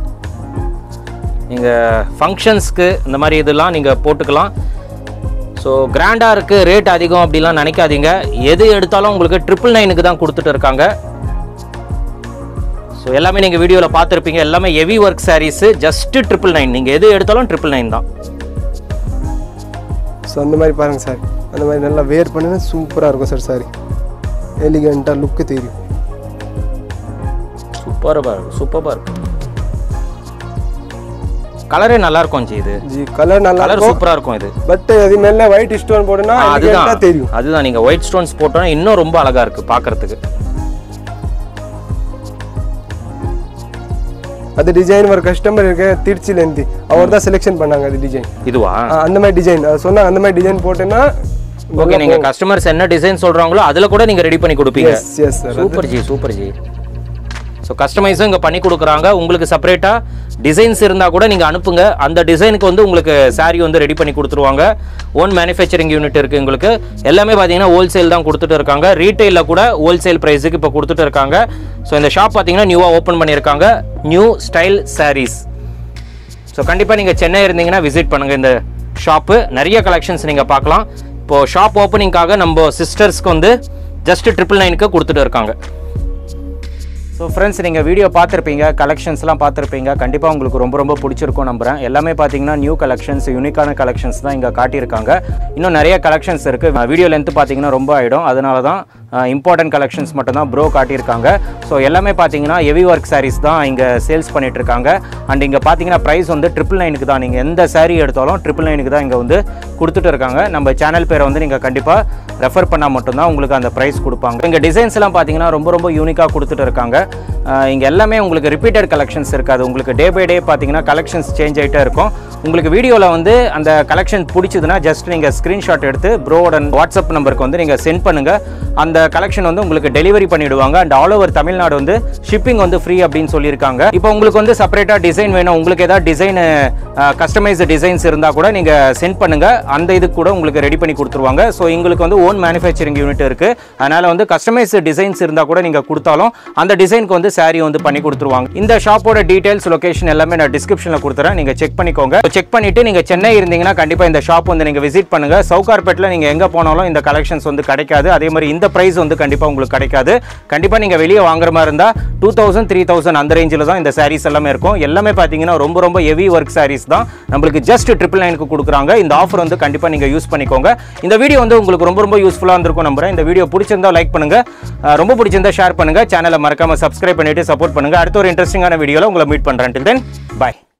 நீங்கள் ஃபங்க்ஷன்ஸ்க்கு இந்த மாதிரி இதெல்லாம் நீங்கள் போட்டுக்கலாம் ஸோ கிராண்டாக இருக்குது ரேட் அதிகம் அப்படிலாம் நினைக்காதீங்க எது எடுத்தாலும் உங்களுக்கு ட்ரிபிள் நைனுக்கு தான் கொடுத்துட்டு இருக்காங்க ஸோ எல்லாமே நீங்கள் வீடியோவில் பார்த்துருப்பீங்க எல்லாமே heavy work sarees just triple nine நீங்கள் எது எடுத்தாலும் ட்ரிபிள் நைன் தான் ஸோ அந்த மாதிரி பாருங்க சார் அந்த மாதிரி நல்லா வேர் பண்ணுங்க சூப்பராக இருக்கும் சார் சாரி எலிகண்ட்டாக லுக்கு தெரியும் சூப்பராக இருக்கும் சூப்பராக இருக்கும் கலரே நல்லா இருக்கும் ஜி இது ஜி கலர் நல்லா கலர் இருக்கும் சூப்பராக இருக்கும் இது பட் அது மேலே ஒயிட் ஸ்டோன் போடுனா ஆ, அதுதான் எலிகண்ட்டாக தெரியும் அதுதான் நீங்கள் ஒயிட் ஸ்டோன்ஸ் போட்டோன்னா இன்னும் ரொம்ப அழகாக இருக்குது பார்க்கறதுக்கு அது டிசைன் ஒரு கஸ்டமர் இருக்கு திருச்சிலேருந்து அவர் தான் செலெக்ஷன் பண்ணாங்க அது டிசைன் இதுவா அந்த மாதிரி டிசைன் சொன்னாங்க அந்த மாதிரி டிசைன் போட்டேன்னா ஓகே நீங்கள் கஸ்டமர்ஸ் என்ன டிசைன் சொல்கிறாங்களோ அதில் கூட நீங்கள் ரெடி பண்ணி கொடுப்பீங்க yes yes sir super ji super ji so கஸ்டமைஸும் இங்கே பண்ணி கொடுக்குறாங்க உங்களுக்கு செப்பரேட்டாக டிசைன்ஸ் இருந்தால் கூட நீங்கள் அனுப்புங்க அந்த டிசைனுக்கு வந்து உங்களுக்கு saree வந்து ரெடி பண்ணி கொடுத்துருவாங்க ஓன் மேனுஃபேக்சரிங் யூனிட் இருக்குது உங்களுக்கு எல்லாமே பார்த்தீங்கன்னா ஹோல்சேல் தான் கொடுத்துட்டு இருக்காங்க ரீட்டெயிலில் கூட ஹோல்சேல் ப்ரைஸுக்கு இப்போ கொடுத்துட்டு இருக்காங்க ஸோ இந்த ஷாப் பார்த்தீங்கன்னா நியூவாக ஓப்பன் பண்ணியிருக்காங்க நியூ ஸ்டைல் sarees ஸோ கண்டிப்பாக நீங்கள் சென்னை இருந்தீங்கன்னா விசிட் பண்ணுங்கள் இந்த ஷாப்பு நிறைய கலெக்ஷன்ஸ் நீங்கள் பார்க்கலாம் இப்போது ஷாப் ஓப்பனிங்காக நம்ம சிஸ்டர்ஸ்க்கு வந்து ஜஸ்ட் ட்ரிபிள் நைனுக்கு கொடுத்துட்டு இருக்காங்க ஸோ ஃப்ரெண்ட்ஸ் நீங்கள் வீடியோ பார்த்துருப்பீங்க கலெக்ஷன்ஸ்லாம் பார்த்துருப்பீங்க கண்டிப்பாக உங்களுக்கு ரொம்ப ரொம்ப பிடிச்சிருக்கும் நம்புறேன் எல்லாமே பார்த்தீங்கன்னா நியூ கலெக்ஷன்ஸ் யூனிக்கான கலெக்ஷன்ஸ் தான் இங்கே காட்டியிருக்காங்க இன்னும் நிறைய கலெக்ஷன்ஸ் இருக்குது வீடியோ லென்த் பார்த்தீங்கன்னா ரொம்ப ஆகிடும் அதனால தான் இம்பார்ட்டன்ட் கலெக்ஷன்ஸ் மட்டும் தான் ப்ரோ காட்டியிருக்காங்க ஸோ எல்லாமே பார்த்தீங்கன்னா ஹெவி ஒர்க் sarees தான் இங்கே சேல்ஸ் பண்ணிட்டு இருக்காங்க அண்ட் இங்கே பார்த்தீங்கன்னா ப்ரைஸ் வந்து ட்ரிபிள் நைனுக்கு தான் நீங்கள் எந்த saree எடுத்தாலும் ட்ரிபிள் நைனுக்கு தான் இங்கே வந்து கொடுத்துட்டு இருக்காங்க நம்ம சேனல் பேரை வந்து நீங்கள் கண்டிப்பாக ரெஃபர் பண்ணால் மட்டும்தான் உங்களுக்கு அந்த ப்ரைஸ் கொடுப்பாங்க இங்கே டிசைன்ஸ்லாம் பார்த்தீங்கன்னா ரொம்ப ரொம்ப யூனிக்காக கொடுத்துட்டு இருக்காங்க இங்கே எல்லாமே உங்களுக்கு ரிப்பீட்டட் கலெக்ஷன்ஸ் இருக்காது உங்களுக்கு டே பை டே பார்த்தீங்கன்னா கலெக்ஷன்ஸ் சேஞ்ச் ஆகிட்டே இருக்கும் உங்களுக்கு வீடியோவில் வந்து அந்த கலெக்ஷன் பிடிச்சதுன்னா ஜஸ்ட் நீங்கள் ஸ்க்ரீன்ஷாட் எடுத்து ப்ரோவோட வாட்ஸ்அப் நம்பருக்கு வந்து நீங்கள் சென்ட் பண்ணுங்கள் அந்த கலெக்ஷன் வந்து உங்களுக்கு டெலிவரி பண்ணிவிடுவாங்க அண்ட் ஆல் ஓவர் தமிழ்நாடு வந்து ஷிப்பிங் வந்து ஃப்ரீ அப்படின்னு சொல்லியிருக்காங்க இப்போ உங்களுக்கு வந்து செப்பரேட்டாக டிசைன் வேணும் உங்களுக்கு ஏதாவது டிசைன் கஸ்டமைஸ்டு டிசைன்ஸ் இருந்தால் கூட நீங்கள் சென்ட் பண்ணுங்கள் அந்த இதுக்கு கூட உங்களுக்கு ரெடி பண்ணி கொடுத்துருவாங்க ஸோ எங்களுக்கு வந்து ஓன் மேனுஃபேக்சரிங் யூனிட் இருக்குது அதனால் வந்து கஸ்டமைஸ்டு டிசைன்ஸ் இருந்தால் கூட நீங்கள் கொடுத்தாலும் அந்த டிசைனுக்கு வந்து saree வந்து பண்ணி கொடுத்துருவாங்க இந்த ஷாப்போட டீடைல்ஸ் லொகேஷன் எல்லாமே நான் டிஸ்கிரிப்ஷனில் கொடுத்துறேன் நீங்கள் செக் பண்ணிக்கோங்க செக் பண்ணிவிட்டு நீங்கள் சென்னை இருந்தீங்கன்னா கண்டிப்பாக இந்த ஷாப் வந்து நீங்கள் விசிட் பண்ணுங்கள் சவுகார்பேட்டில் நீங்கள் எங்கே போனாலும் இந்த கலெக்ஷன்ஸ் வந்து கிடைக்காது அதே மாதிரி இந்த ப்ரைஸ் வந்து கண்டிப்பாக உங்களுக்கு கிடைக்காது கண்டிப்பாக நீங்கள் வெளியே வாங்குற மாதிரி இருந்தால் டூ தௌசண்ட் த்ரீ தௌசண்ட் அந்த ரேஞ்சில் தான் இந்த sarees எல்லாமே இருக்கும் எல்லாமே பார்த்தீங்கன்னா ரொம்ப ரொம்ப ஹெவி ஒர்க் sarees தான் நம்மளுக்கு ஜஸ்ட் ட்ரிபிள் நைனுக்கு கொடுக்குறாங்க இந்த ஆஃபர் வந்து கண்டிப்பாக நீங்கள் யூஸ் பண்ணிக்கோங்க இந்த வீடியோ வந்து உங்களுக்கு ரொம்ப ரொம்ப யூஸ்ஃபுல்லாக இருந்திருக்கும் நம்புறேன் இந்த வீடியோ பிடிச்சிருந்தா லைக் பண்ணுங்க அஹ் ரொம்ப பிடிச்சிருந்தா ஷேர் பண்ணுங்க சேனலை மறக்காம சப்ஸ்கிரைப் பண்ணிட்டு சப்போர்ட் பண்ணுங்க அடுத்த ஒரு இன்ட்ரெஸ்டிங்கான வீடியோவில் உங்களை மீட் பண்ணுறேன் தென் பாய்